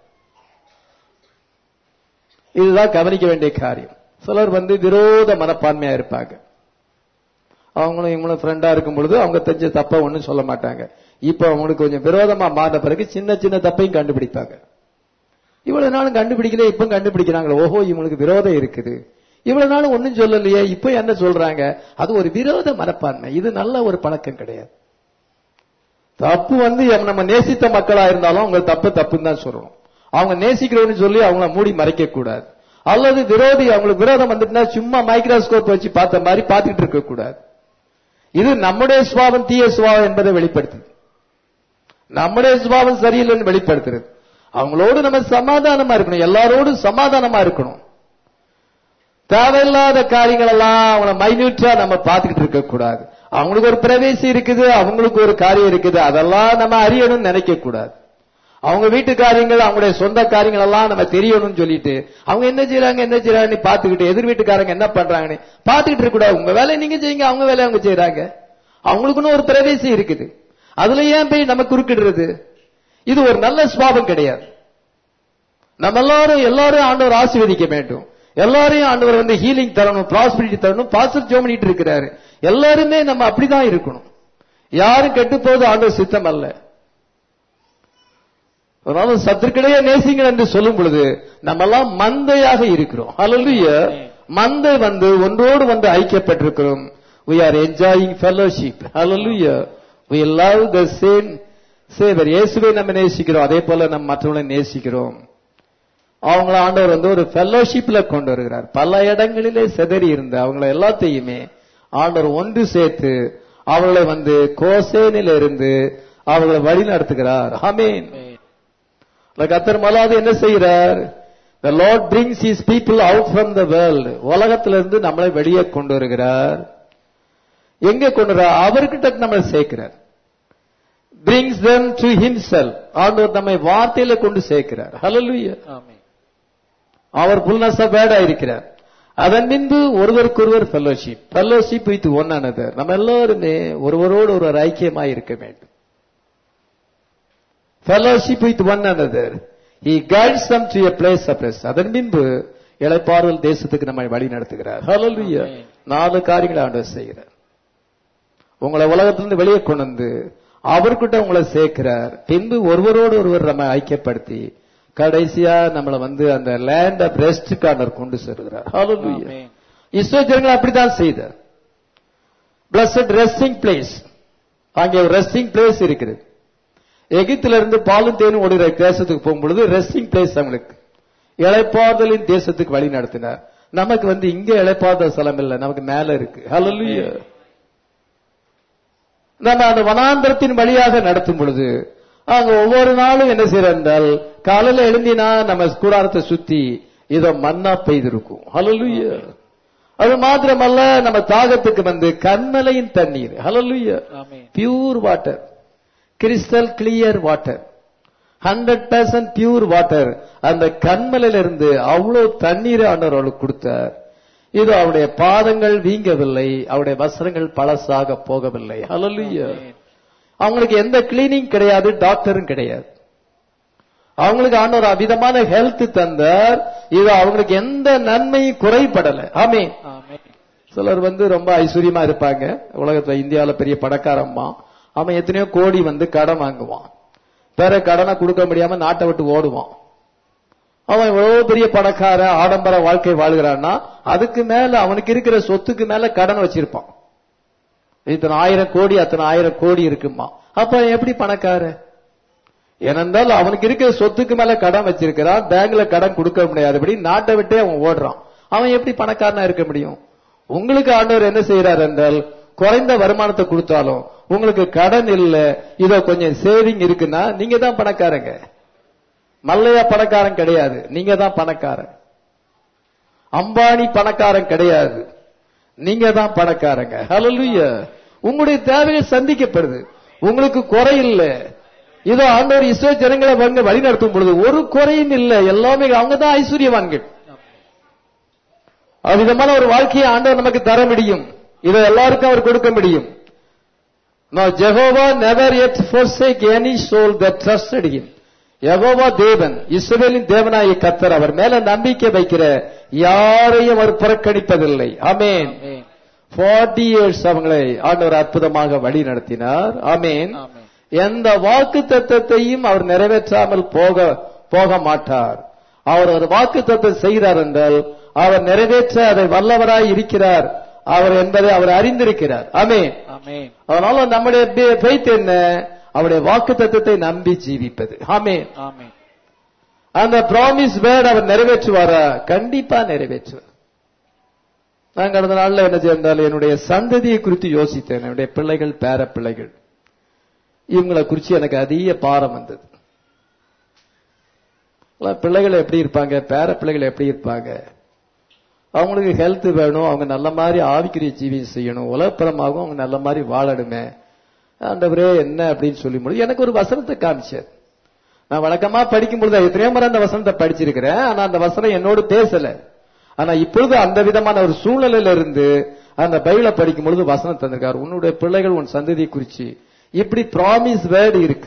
இதுதான் கவனிக்க வேண்டிய காரியம் சிலர் வந்து விரோத மனப்பான்மையா இருப்பாங்க அவங்களும் இவங்களும் ஃப்ரெண்டா இருக்கும் பொழுது அவங்க தெரிஞ்ச தப்ப ஒண்ணும் சொல்ல மாட்டாங்க இப்ப அவங்களுக்கு கொஞ்சம் விரோதமா மாறின பிறகு சின்ன சின்ன தப்பையும் கண்டுபிடிப்பாங்க இவ்வளவு நாளும் கண்டுபிடிக்கல இப்ப கண்டுபிடிக்கிறாங்களே ஓஹோ இவங்களுக்கு விரோதம் இருக்குது இவ்வளவு நாளும் ஒண்ணும் சொல்லலையே இப்ப என்ன சொல்றாங்க அது ஒரு விரோத மனப்பான்மை இது நல்ல ஒரு பழக்கம் கிடையாது தப்பு வந்து எம் நம்ம நேசித்த மக்களா இருந்தாலும் அவங்க தப்பு தப்புன்னு தான் சொல்லணும் அவங்க நேசிக்கிறோம்னு சொல்லி அவங்கள மூடி மறைக்க கூடாது அல்லது விரோதி அவங்களுக்கு விரோதம் வந்துட்டுனா சும்மா மைக்ரோஸ்கோப் வச்சு பார்த்த மாதிரி பார்த்துட்டு இருக்க கூடாது இது நம்முடைய சுபாவம் தீய சுபாவம் என்பதை வெளிப்படுத்துது நம்முடைய சுபாவம் சரியில்லைன்னு வெளிப்படுத்துறது அவங்களோடு நம்ம சமாதானமா இருக்கணும் எல்லாரோடும் சமாதானமா இருக்கணும் தேவையில்லாத காரியங்கள் எல்லாம் அவங்கள மைன்யூட்டா நம்ம பார்த்துக்கிட்டு இருக்க கூடாது அவங்களுக்கு ஒரு பிரவேசி இருக்குது அவங்களுக்கு ஒரு காரியம் இருக்குது அதெல்லாம் நம்ம அறியணும்னு நினைக்க கூடாது அவங்க வீட்டு காரியங்கள் அவங்களுடைய சொந்த காரியங்கள் எல்லாம் நம்ம தெரியணும்னு சொல்லிட்டு அவங்க என்ன செய்யறாங்க என்ன செய்யறாங்கன்னு பார்த்துக்கிட்டு எதிர் வீட்டுக்காரங்க என்ன பண்றாங்கன்னு பார்த்துக்கிட்டு இருக்க கூடாது உங்க வேலையை நீங்க செய்யுங்க அவங்க வேலையை அவங்க செய்யறாங்க அவங்களுக்குன்னு ஒரு பிரவேசி இருக்குது அதுல ஏன் போய் நம்ம குறுக்கிடுறது இது ஒரு நல்ல சுபாவம் கிடையாது நம்ம எல்லாரும் எல்லாரும் ஆண்டவர் ஆசீர்வதிக்க வேண்டும் எல்லாரையும் ஆண்டவர் வந்து ஹீலிங் தரணும் ப்ராஸ்பிரிட்டி தரணும் பாஸ்டர் ஜோம் பண்ணிட்டு இருக்கிறாரு எல்லாருமே நம்ம அப்படிதான் இருக்கணும் யாரும் கெட்டு போவது ஆண்டவர் சித்தம் அல்ல அதனால சத்துருக்களையே நேசிங்கள் என்று சொல்லும் பொழுது நம்ம எல்லாம் மந்தையாக இருக்கிறோம் ஹalleluya மந்தை வந்து ஒன்றோடு வந்து ஐக்கியப்பட்டிருக்கிறோம் we are enjoying fellowship hallelujah we love the same savior இயேசுவை நம்ம நேசிக்கிறோம் அதே போல நம்ம மற்றவங்களை நேசிக்கிறோம் அவங்கள ஆண்டவர் வந்து ஒரு ஃபெல்லோஷிப்ல கொண்டு வருகிறார் பல இடங்களிலே சிதறி இருந்த அவங்கள எல்லாத்தையுமே ஆண்டவர் ஒன்று சேர்த்து அவர்களை வந்து கோசேனில இருந்து அவர்களை வழி நடத்துகிறார் ஆமீன் கத்தர் மலாது என்ன செய்கிறார் the lord brings his people out from the world உலகத்திலிருந்து நம்மளை வெளியே கொண்டு வருகிறார் எங்க கொண்டு வர்றார் அவர்கிட்ட நம்மளை சேர்க்கிறார் brings them to himself ஆண்டவர் நம்மை வார்த்தையில கொண்டு சேர்க்கிறார் hallelujah ஆமென் அவர் புல்னஸ் ஆஃப் வேர்டா இருக்கிறார் அதன் பின்பு ஒருவருக்கொருவர் fellowship fellowship with one another நம்ம எல்லாருமே ஒருவரோடு ஒருவர் ஐக்கியமாய் இருக்க வேண்டும் fellowship with one another he guides them to a place of rest அதன் பின்பு இளைப்பாறுதல் தேசத்துக்கு நம்மை வழி நடத்துகிறார் hallelujah Amen. நாலு காரியங்களை ஆண்டவர் செய்கிறார் உங்களை உலகத்திலிருந்து வெளியே கொண்டு வந்து அவர்கிட்ட உங்களை சேர்க்கிறார் பின்பு ஒருவரோடு ஒருவர் நம்ம ஐக்கியப்படுத்தி கடைசியா நம்மள வந்து அந்த லேண்ட் ஆஃப் ரெஸ்ட் கார்னர் கொண்டு செல்கிறார் ஹalleluya ஆமென். இஸ்ரேல் ஜனங்கள் அப்படித்தான் செய்தார் பிளஸட் ரெஸ்டிங் பிளேஸ் அங்கே ஒரு ரெஸ்டிங் பிளேஸ் இருக்குது எகிப்தில இருந்து பாலும் தேனும் ஓடுகிற தேசத்துக்கு போகும்பொழுது ரெஸ்டிங் பிளேஸ் அவங்களுக்கு இளைப்பாறுதலின் தேசத்துக்கு வழி நடத்தினார் நமக்கு வந்து இங்க இளைப்பாறுதல் ஸ்தலம் இல்ல நமக்கு மேல இருக்கு ஹalleluya நம்ம அந்த வனாந்தரத்தின் வழியாக நடத்தும் பொழுது அங்க ஒவ்வொரு நாளும் என்ன செய்யறோம் என்றால் காலையில எழுந்தினா நம்ம கூடாரத்தை சுத்தி இதோ மண்ணா பெய்திருக்கும் ஹalleluya அது மாத்திரமல்ல நம்ம தாகத்துக்கு வந்து கண்மலையின் தண்ணீர் hallelujah amen. Pure water crystal clear water hundred percent pure water அந்த கண்மலையில இருந்து அவ்வளவு தண்ணீரை ஆண்டவர் அவளுக்கு கொடுத்தார் இது அவருடைய பாதங்கள் வீங்கவில்லை அவருடைய வஸ்திரங்கள் பழசாக போகவில்லை ஹalleluya அவங்களுக்கு எந்த கிளீனிங் கிடையாது டாக்டரும் கிடையாது அவங்களுக்கு ஆண்டவர் அவிதமான ஹெல்த் தந்தார் இது அவங்களுக்கு எந்த நன்மையும் குறைபடல ஆமே ஆமென். சிலர் வந்து ரொம்ப ஐஸ்வர்யமா இருப்பாங்க உலகத்துல இந்தியால பெரிய பணக்காரம்மா அவன் எத்தனையோ கோடி வந்து கடன் வாங்குவான் வேற கடனை கொடுக்க முடியாம நாட்டை விட்டு ஓடுவான் அவன் எவ்வளவு பெரிய பணக்கார ஆடம்பர வாழ்க்கை வாழ்கிறான்னா அதுக்கு மேல அவனுக்கு இருக்கிற சொத்துக்கு மேல கடன் வச்சிருப்பான் இத்தனை ஆயிரம் கோடி அத்தனை ஆயிரம் கோடி இருக்குமா அப்ப அவன் எப்படி பணக்கார ஏனென்றால் அவனுக்கு இருக்கிற சொத்துக்கு மேல கடன் வச்சிருக்கிறான் பேங்க்ல கடன் கொடுக்க முடியாதபடி நாட்டை விட்டே அவன் ஓடுறான் அவன் எப்படி பணக்காரனா இருக்க முடியும் உங்களுக்கு ஆண்டவர் என்ன செய்யறார் என்றால் குறைந்த வருமானத்தை கொடுத்தாலும் உங்களுக்கு கடன் இல்ல இதோ கொஞ்சம் சேவிங் இருக்குன்னா நீங்க தான் பணக்காரங்க மல்லையா பணக்காரன் கிடையாது நீங்க தான் பணக்காரன் அம்பானி பணக்காரன் கிடையாது நீங்க தான் பணக்காரங்க ஹalleluya உங்களுடைய தேவைகள் சந்திக்கப்படுது உங்களுக்கு குறை இல்ல இதோ ஆண்டவர் இஸ்ரோ ஜனங்களை வந்து வழி நடத்தும் பொழுது ஒரு குறையும் இல்ல எல்லாமே அவங்க தான் ஐஸ்வர்யவான்கள் அவ்விதமான ஒரு வாழ்க்கையை ஆண்டவர் நமக்கு தர முடியும் இதை எல்லாருக்கும் அவர் கொடுக்க முடியும் Now Jehovah never yet forsake any soul that trusted him. Jehovah தேவன் இஸ்ரவேலின் தேவனாய கத்தர் அவர் மேல நம்பிக்கை வைக்கிற யாரையும் அவர் புறக்கணிப்பதில்லை ஆமென் ஆமென். 40 இயர்ஸ் அவங்களை ஆண்டவர் அற்புதமாக வழி நடத்தினார் ஆமென் ஆமென். எந்த வாக்கு தத்தத்தையும் அவர் நிறைவேற்றாமல் போக போக மாட்டார் அவர் ஒரு வாக்கு தத்தம் செய்கிறார் என்றால் அவர் நிறைவேற்ற அதை வல்லவராய் இருக்கிறார் அவர் என்பதை அவர் அறிந்திருக்கிறார் ஆமென் ஆமென். அதனால நம்முடைய ஃபெய்த் என்ன அவருடைய வாக்கு தத்தத்தை நம்பி ஜீவிப்பது ஆமென் ஆமென். அந்த ப்ராமிஸ் வேர்ட் அவர் நிறைவேற்றுவாரா கண்டிப்பா நிறைவேற்றுவார் நான் கடந்த நாள்ல என்ன செய்தால் என்னுடைய சந்ததியை குறித்து யோசித்தேன் என்னுடைய பிள்ளைகள் பேர பிள்ளைகள் இவங்களை குறித்து எனக்கு அதிக பாரம் வந்தது எல்லாம் பிள்ளைகள் எப்படி இருப்பாங்க பேர பிள்ளைகள் எப்படி இருப்பாங்க அவங்களுக்கு ஹெல்த் வேணும் அவங்க நல்ல மாதிரி ஆவிக்குரிய ஜீவியம் செய்யணும் உலகப்புறமாகவும் அவங்க நல்ல மாதிரி வாழணுமே ஆண்டவரே என்ன அப்படின்னு சொல்லி முடியும் எனக்கு ஒரு வசனத்தை காமிச்சார் நான் வழக்கமா படிக்கும் பொழுது எத்தனையோ முறை அந்த வசனத்தை படிச்சிருக்கிறேன் ஆனா அந்த வசனம் என்னோடு பேசல ஆனா இப்பொழுது அந்த விதமான ஒரு சூழ்நிலையில இருந்து அந்த பைபிளை படிக்கும் பொழுது வசனம் தந்திருக்காரு உன்னுடைய பிள்ளைகள் உன் சந்ததியை குறிச்சு இப்படி ப்ராமிஸ் வேர்டு இருக்கு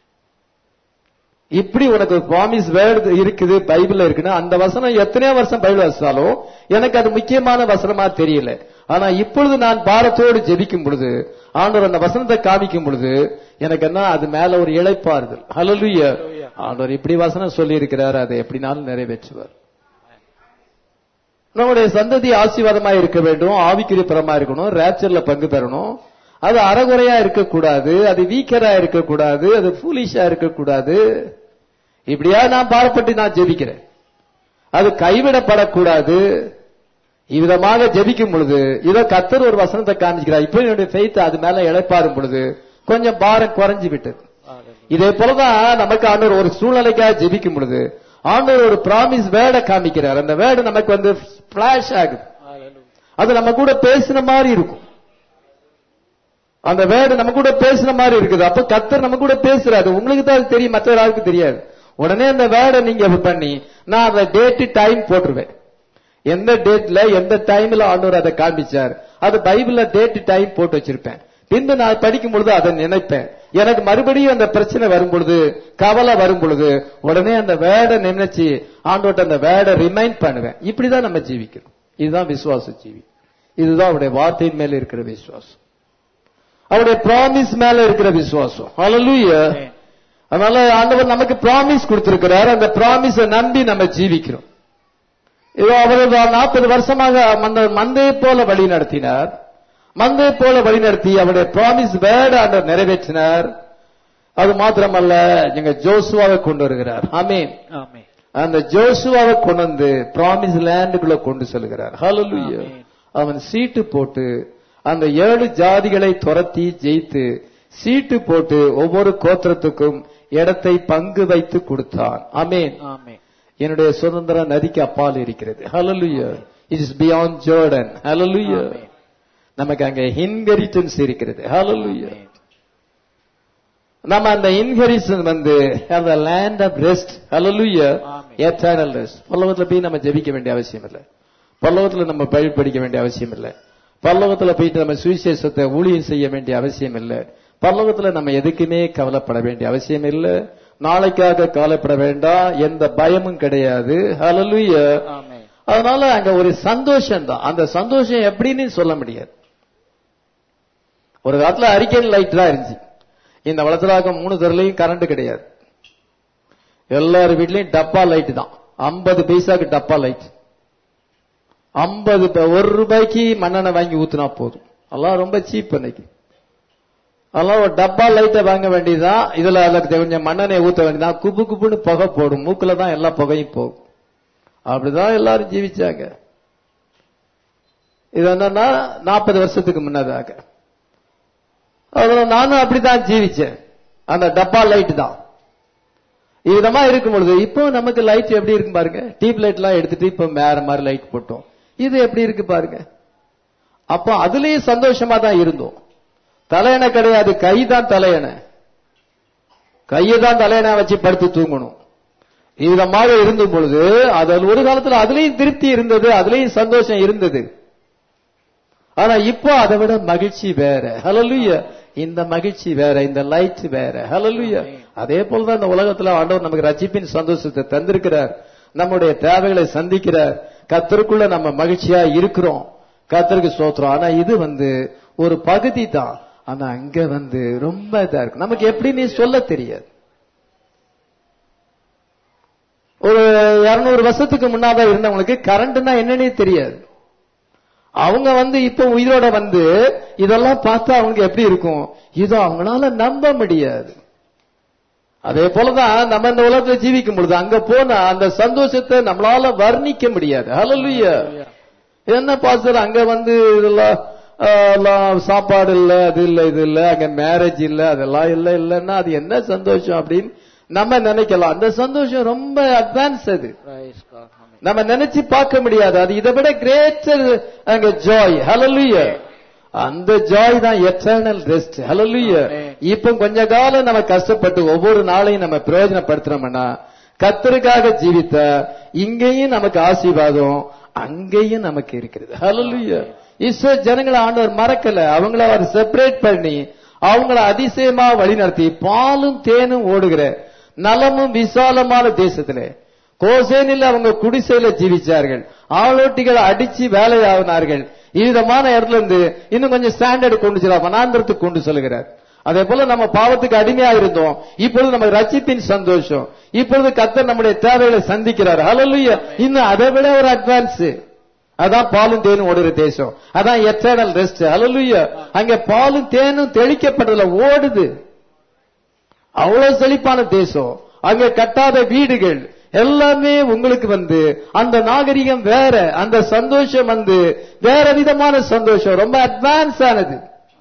இப்படி உனக்கு ப்ராமிஸ் வேர்டு இருக்குது பைபிள்ல இருக்குன்னா அந்த வசனம் எத்தனையோ வருஷம் பைபிள் வாசித்தாலும் எனக்கு அது முக்கியமான வசனமா தெரியல ஆனா இப்பொழுது நான் பாரத்தோடு ஜெபிக்கும் பொழுது ஆண்டவர் அந்த வசனத்தை காமிக்கும் பொழுது எனக்கு என்ன அது மேல ஒரு இழைப்பாறுதல் ஹalleluya ஆண்டவர் இப்படி வசனம் சொல்லி இருக்கிறார் அதை எப்படினாலும் நிறைவேற்றுவார் நம்முடைய சந்ததி ஆசீர்வாதமா இருக்க வேண்டும் ஆவிக்குரிய பரமா இருக்கணும் ரேப்சர்ல பங்கு பெறணும் அது அறகுறையா இருக்கக்கூடாது அது வீக்கரா இருக்கக்கூடாது அது ஃபூலிஷா இருக்கக்கூடாது இப்படியா நான் பாரப்பட்டு நான் ஜெபிக்கிறேன் அது கைவிடப்படக்கூடாது இவ்விதமாக ஜெபிக்கும் பொழுது இதோ கத்தர் ஒரு வசனத்தை காமிக்கிறார் இப்போ என்னுடைய ஃபெய்த் அது மேல இழைப்பாரும் பொழுது கொஞ்சம் பாரம் குறைஞ்சு விட்டது இதே போலதான் நமக்கு ஆண்டவர் ஒரு சூழ்நிலைக்காக ஜெபிக்கும் பொழுது ஆண்டவர் ஒரு ப்ராமிஸ் வேர்டை காமிக்கிறார் அந்த வேர்டு நமக்கு வந்து பிளாஷ் ஆகுது அது நம்ம கூட பேசின மாதிரி இருக்கும் அந்த வேர்டு நம்ம கூட பேசின மாதிரி இருக்குது அப்ப கத்தர் நம்ம கூட பேசுறாரு உங்களுக்கு தான் அது தெரியும் மற்ற யாருக்கும் தெரியாது உடனே அந்த வேர்டை நீங்க இது பண்ணி நான் அந்த டேட்டு டைம் போட்டுருவேன் எந்த டேட்ல எந்த டைம்ல ஆண்டவர் அதை காண்பிச்சார் அது பைபிள்ல டேட் டைம் போட்டு வச்சிருப்பேன் பின்பு நான் படிக்கும் பொழுது அதை நினைப்பேன் எனக்கு மறுபடியும் அந்த பிரச்சனை வரும் பொழுது கவலை வரும் பொழுது உடனே அந்த வேர்டை நினைச்சு ஆண்டோட்ட அந்த வேர்டை ரிமைண்ட் பண்ணுவேன் இப்படிதான் நம்ம ஜீவிக்கணும் இதுதான் விசுவாச ஜீவி இதுதான் அவருடைய வார்த்தையின் மேல இருக்கிற விசுவாசம் அவருடைய ப்ராமிஸ் மேல இருக்கிற விசுவாசம் ஹalleluya அதனால ஆண்டவர் நமக்கு ப்ராமிஸ் கொடுத்திருக்கிறார் அந்த ப்ராமிஸை நம்பி நம்ம ஜீவிக்கிறோம் இதோ அவர் நாற்பது வருஷமாக அந்த மந்தையை போல வழி நடத்தினார் மந்தையை போல வழி நடத்தி அவருடைய ப்ராமிஸ் வேர்டு ஆண்டவர் நிறைவேற்றினார் அது மாத்திரமல்ல எங்க ஜோசுவாவை கொண்டு வருகிறார் ஆமென் ஆமென் அந்த ஜோசுவாவை கொண்டு வந்து ப்ராமிஸ் லேண்டுக்குள்ள கொண்டு செல்கிறார் ஹalleluya ஆமென். அவன் சீட்டு போட்டு அந்த ஏழு ஜாதிகளை துரத்தி ஜெயித்து சீட்டு போட்டு ஒவ்வொரு கோத்திரத்துக்கும் இடத்தை பங்கு வைத்து கொடுத்தான் ஆமென் ஆமென் என்னுடைய சுதந்திரம் நதிக்கு அப்பால் இருக்கிறது hallelujah it is beyond Jordan hallelujah amen. நமக்கு அங்க இன்ஹெரிட்டன்ஸ் இருக்கிறது ஹalleluya ஆமென். நம்ம அந்த இன்ஹெரிட்டன்ஸ் வந்து அந்த land of rest hallelujah amen. Eternal rest பல்லவத்துல போய் நம்ம ஜெபிக்க வேண்டிய அவசியம் இல்லை பல்லவத்துல நம்ம பயிர் படிக்க வேண்டிய அவசியம் இல்லை பல்லவத்துல போயிட்டு நம்ம சுவிசேஷத்தை ஊழியம் செய்ய வேண்டிய அவசியம் இல்லை பல்லவத்துல நம்ம எதுக்குமே கவலைப்பட வேண்டிய அவசியம் இல்லை நாளைக்காக கவலைப்பட வேண்டாம் எந்த பயமும் கிடையாது ஹalleluya ஆமென். அதனால அங்க ஒரு சந்தோஷம் தான் அந்த சந்தோஷம் எப்படின்னு சொல்ல முடியாது ஒரு காலத்துல அரிக்கன் லைட் தான் இருந்துச்சு இந்த வளர்த்தலாக்க மூணு தெருலையும் கரண்ட் கிடையாது எல்லார் வீட்லயும் டப்பா லைட் தான் ஐம்பது பைசாக்கு டப்பா லைட் ஐம்பது ஒரு ரூபாய்க்கு மண்ணெண்ணெய் வாங்கி ஊத்துனா போதும் அதெல்லாம் ரொம்ப சீப் அன்னைக்கு அதெல்லாம் ஒரு டப்பா லைட்டை வாங்க வேண்டியதுதான் இதுல அதுக்கு கொஞ்சம் மண்ணெண்ணெய் ஊத்த வேண்டியதான் குப்பு குப்புன்னு புகை போடும் மூக்குல தான் எல்லா புகையும் போகும் அப்படிதான் எல்லாரும் ஜீவிச்சாங்க இது என்னன்னா நாற்பது வருஷத்துக்கு முன்னதாக அதுல நானும் அப்படிதான் ஜீவிச்சேன் அந்த டப்பா லைட் தான் விதமா இருக்கும் பொழுது இப்போ நமக்கு லைட் எப்படி இருக்கு பாருங்க டியூப் லைட் எல்லாம் எடுத்துட்டு இப்ப வேற மாதிரி லைட் போட்டோம் இது எப்படி இருக்கு பாருங்க அப்போ அதுலயும் சந்தோஷமா தான் இருந்தோம் தலையணை கிடையாது கை தான் தலையணை கையை தான் தலையணை வச்சு படுத்து தூங்கணும் விதமாக இருந்த பொழுது அதில் ஒரு காலத்துல அதுலயும் திருப்தி இருந்தது அதுலயும் சந்தோஷம் இருந்தது ஆனா இப்போ அதை விட மகிழ்ச்சி வேற ஹalleluya இந்த மகிழ்ச்சி வேற இந்த லைட் வேற ஹalleluya அதே போலதான் இந்த உலகத்துல ஆண்டவர் நமக்கு ரட்சிப்பின் சந்தோஷத்தை தந்திருக்கிறார் நம்முடைய தேவைகளை சந்திக்கிறார் கத்தருக்குள்ள நம்ம மகிழ்ச்சியா இருக்கிறோம் கத்தருக்கு சோத்துறோம் ஆனா இது வந்து ஒரு பகுதி தான் ஆனா அங்க வந்து ரொம்ப இதா இருக்கு நமக்கு எப்படி நீ சொல்ல தெரியாது ஒரு இருநூறு வருஷத்துக்கு முன்னாதான் இருந்தவங்களுக்கு கரண்ட்னா என்னன்னே தெரியாது அவங்க வந்து இப்ப உயிரோட வந்து இதெல்லாம் பார்த்தா அவங்க எப்படி இருக்கும் இதோ அவங்களால நம்ப முடியாது அதே போலதான் நம்ம இந்த உலகத்துல ஜீவிக்கும் பொழுது அங்க போனா அந்த சந்தோஷத்தை நம்மளால வர்ணிக்க முடியாது ஹalleluya என்ன பாஸ்டர் அங்க வந்து இதெல்லாம் ஆஹ், எல்லாம் சாப்பாடு இல்ல அது இல்ல இது இல்ல அங்க மேரேஜ் இல்ல அதெல்லாம் இல்ல இல்லன்னா அது என்ன சந்தோஷம் அப்படின்னு நம்ம நினைக்கலாம் அந்த சந்தோஷம் ரொம்ப அட்வான்ஸ் அது Praise God. ஆமென். நம்ம நினைச்சு பார்க்க முடியாது அது இதை விட கிரேட்டர் அங்க ஜாய் ஹalleluya அந்த ஜாய் தான் எட்டர்னல் ரெஸ்ட் ஹalleluya Amen. இப்போ கொஞ்ச காலம் நம்ம கஷ்டப்பட்டு ஒவ்வொரு நாளையும் நம்ம பிரயோஜனப்படுத்துறோம்னா கத்தருக்காக ஜீவித்த இங்கேயும் நமக்கு ஆசீர்வாதம் அங்கேயும் நமக்கு இருக்கிறது ஹalleluya இஸ்ரோ ஜனங்களை ஆண்டவர் மறக்கல அவங்கள அவர் செப்பரேட் பண்ணி அவங்கள அதிசயமா வழிநடத்தி பாலும் தேனும் ஓடுகிற நலமும் விசாலமான தேசத்திலே கோசேனில் அவங்க குடிசையில ஜீவிச்சார்கள் ஆளோட்டிகளை அடிச்சு வேலையாகினார்கள் இவ்விதமான இடத்துல இருந்து இன்னும் கொஞ்சம் ஸ்டாண்டர்ட் கொண்டு செல்ல வனாந்திரத்துக்கு கொண்டு செல்கிறார் அதே போல நம்ம பாவத்துக்கு அடிமையா இருந்தோம் இப்பொழுது நம்ம ரட்சிப்பின் சந்தோஷம் இப்பொழுது கத்தர் நம்முடைய தேவைகளை சந்திக்கிறார் ஹalleluya இன்னும் அதை விட ஒரு அட்வான்ஸ் அதான் பாலும் தேனும் ஓடுற தேசம் அதான் எட்டர்னல் ரெஸ்ட் ஹalleluya அங்க பாலும் தேனும் தெளிக்கப்பட்டதுல ஓடுது அவ்வளவு செழிப்பான தேசம் அங்க கட்டாத வீடுகள் எல்லாமே உங்களுக்கு வந்து அந்த நாகரிகம் வேற அந்த சந்தோஷம் வந்து வேற விதமான சந்தோஷம் ரொம்ப அட்வான்ஸ் ஆனது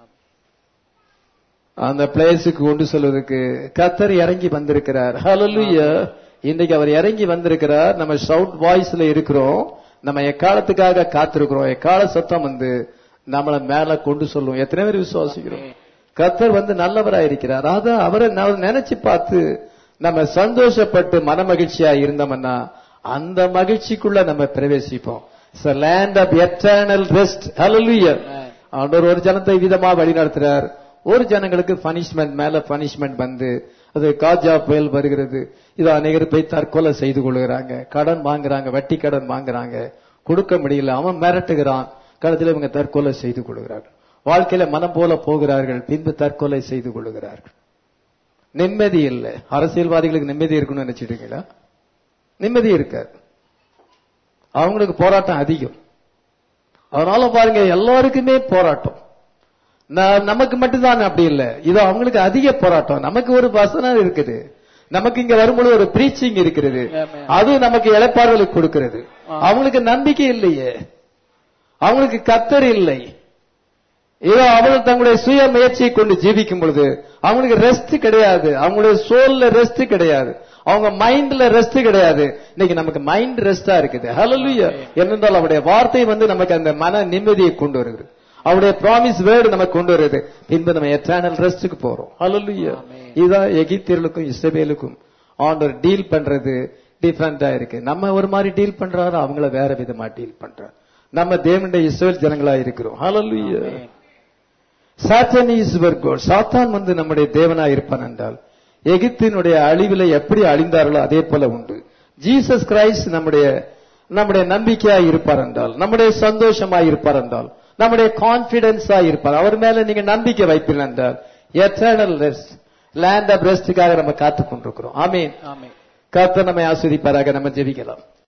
அந்த பிளேஸுக்கு கொண்டு சொல்வதற்கு கத்தர் இறங்கி வந்திருக்கிறார் ஹalleluya இன்னைக்கு அவர் இறங்கி வந்திருக்கிறார் நம்ம ஷவுட் வாய்ஸ்ல இருக்கிறோம் நம்ம எக்காலத்துக்காக காத்திருக்கிறோம் எக்கால சத்தம் வந்து நம்மள மேல கொண்டு சொல்லும் எத்தனை பேர் விசுவாசிக்கிறோம் கத்தர் வந்து நல்லவரா இருக்கிறார் அதான் அவரை நான் நினைச்சு பார்த்து நம்ம சந்தோஷப்பட்டு மனமகிழ்ச்சியா இருந்தோம்னா அந்த மகிழ்ச்சிக்குள்ள நம்ம பிரவேசிப்போம் land of eternal rest hallelujah ஆண்டவர் ஒரு ஜனத்தை விதமா வழி நடத்துறார் ஒரு ஜனங்களுக்கு பனிஷ்மெண்ட் மேல பனிஷ்மெண்ட் வந்து அது காஜா புயல் வருகிறது இது அநேகர் போய் தற்கொலை செய்து கொள்கிறாங்க கடன் வாங்குறாங்க வட்டி கடன் வாங்குறாங்க கொடுக்க முடியல அவன் மிரட்டுகிறான் கடைசியில் இவங்க தற்கொலை செய்து கொள்கிறார்கள் வாழ்க்கையில மனம் போல போகிறார்கள் பின்பு தற்கொலை செய்து கொள்கிறார்கள் நிம்மதி இல்லை அரசியல்வாதிகளுக்கு நிம்மதி இருக்குன்னு நினைச்சிட்டீங்களா நிம்மதி இருக்காது அவங்களுக்கு போராட்டம் அதிகம் அதனால பாருங்க எல்லாருக்குமே போராட்டம் ந- நமக்கு மட்டும்தான் அப்படி இல்ல இது அவங்களுக்கு அதிக போராட்டம் நமக்கு ஒரு வசனம் இருக்குது நமக்கு இங்க வரும்பொழுது ஒரு பிரீச்சிங் இருக்கிறது Amen. அது நமக்கு இழைப்பாறுதலுக்கு கொடுக்கிறது அவங்களுக்கு நம்பிக்கை இல்லையே அவங்களுக்கு கத்தர் இல்லை ஏதோ அவர்கள் தங்களுடைய சுய முயற்சியை கொண்டு ஜீவிக்கும் பொழுது அவங்களுக்கு ரெஸ்ட் கிடையாது அவங்களுடைய சோல்ல ரெஸ்ட் கிடையாது அவங்க மைண்ட்ல ரெஸ்ட் கிடையாது இன்னைக்கு நமக்கு மைண்ட் ரெஸ்டா இருக்குது ஹalleluya என்னென்றால் அவருடைய வார்த்தை வந்து நமக்கு அந்த மன நிம்மதியை கொண்டு வருகிறது அவருடைய ப்ராமிஸ் வேர்டு நமக்கு கொண்டு வருது பின்பு நம்ம எட்டர்னல் ரெஸ்டுக்கு போறோம் ஹalleluya இதான் எகிப்தியர்களுக்கும் இஸ்ரவேலுக்கும் ஆண்டவர் டீல் பண்றது டிஃபரெண்டா இருக்கு நம்ம ஒரு மாதிரி டீல் பண்றாரு அவங்கள வேற விதமா டீல் பண்றாரு நம்ம தேவனுடைய இஸ்ரவேல் ஜனங்களா இருக்கிறோம் ஹalleluya சாத்தான் இஸ் காட் சாத்தான் வந்து நம்முடைய தேவனா இருப்பான் என்றால் எகிப்தினுடைய அழிவில எப்படி அழிந்தார்களோ அதே போல உண்டு ஜீசஸ் கிரைஸ்ட் நம்முடைய நம்முடைய நம்பிக்கையா இருப்பார் என்றால் நம்முடைய சந்தோஷமா இருப்பார் என்றால் நம்முடைய கான்பிடன்ஸா இருப்பார் அவர் மேல நீங்க நம்பிக்கை வைப்பீர்கள் என்றால் எட்டர்னல் ரெஸ்ட் லேண்ட் ஆஃப் ரெஸ்டுக்காக நம்ம காத்துக் கொண்டிருக்கிறோம் ஆமீன் ஆமென் கர்த்தர் நம்மை ஆஸ்வதிப்பாராக நம்ம ஜெபிக்கலாம்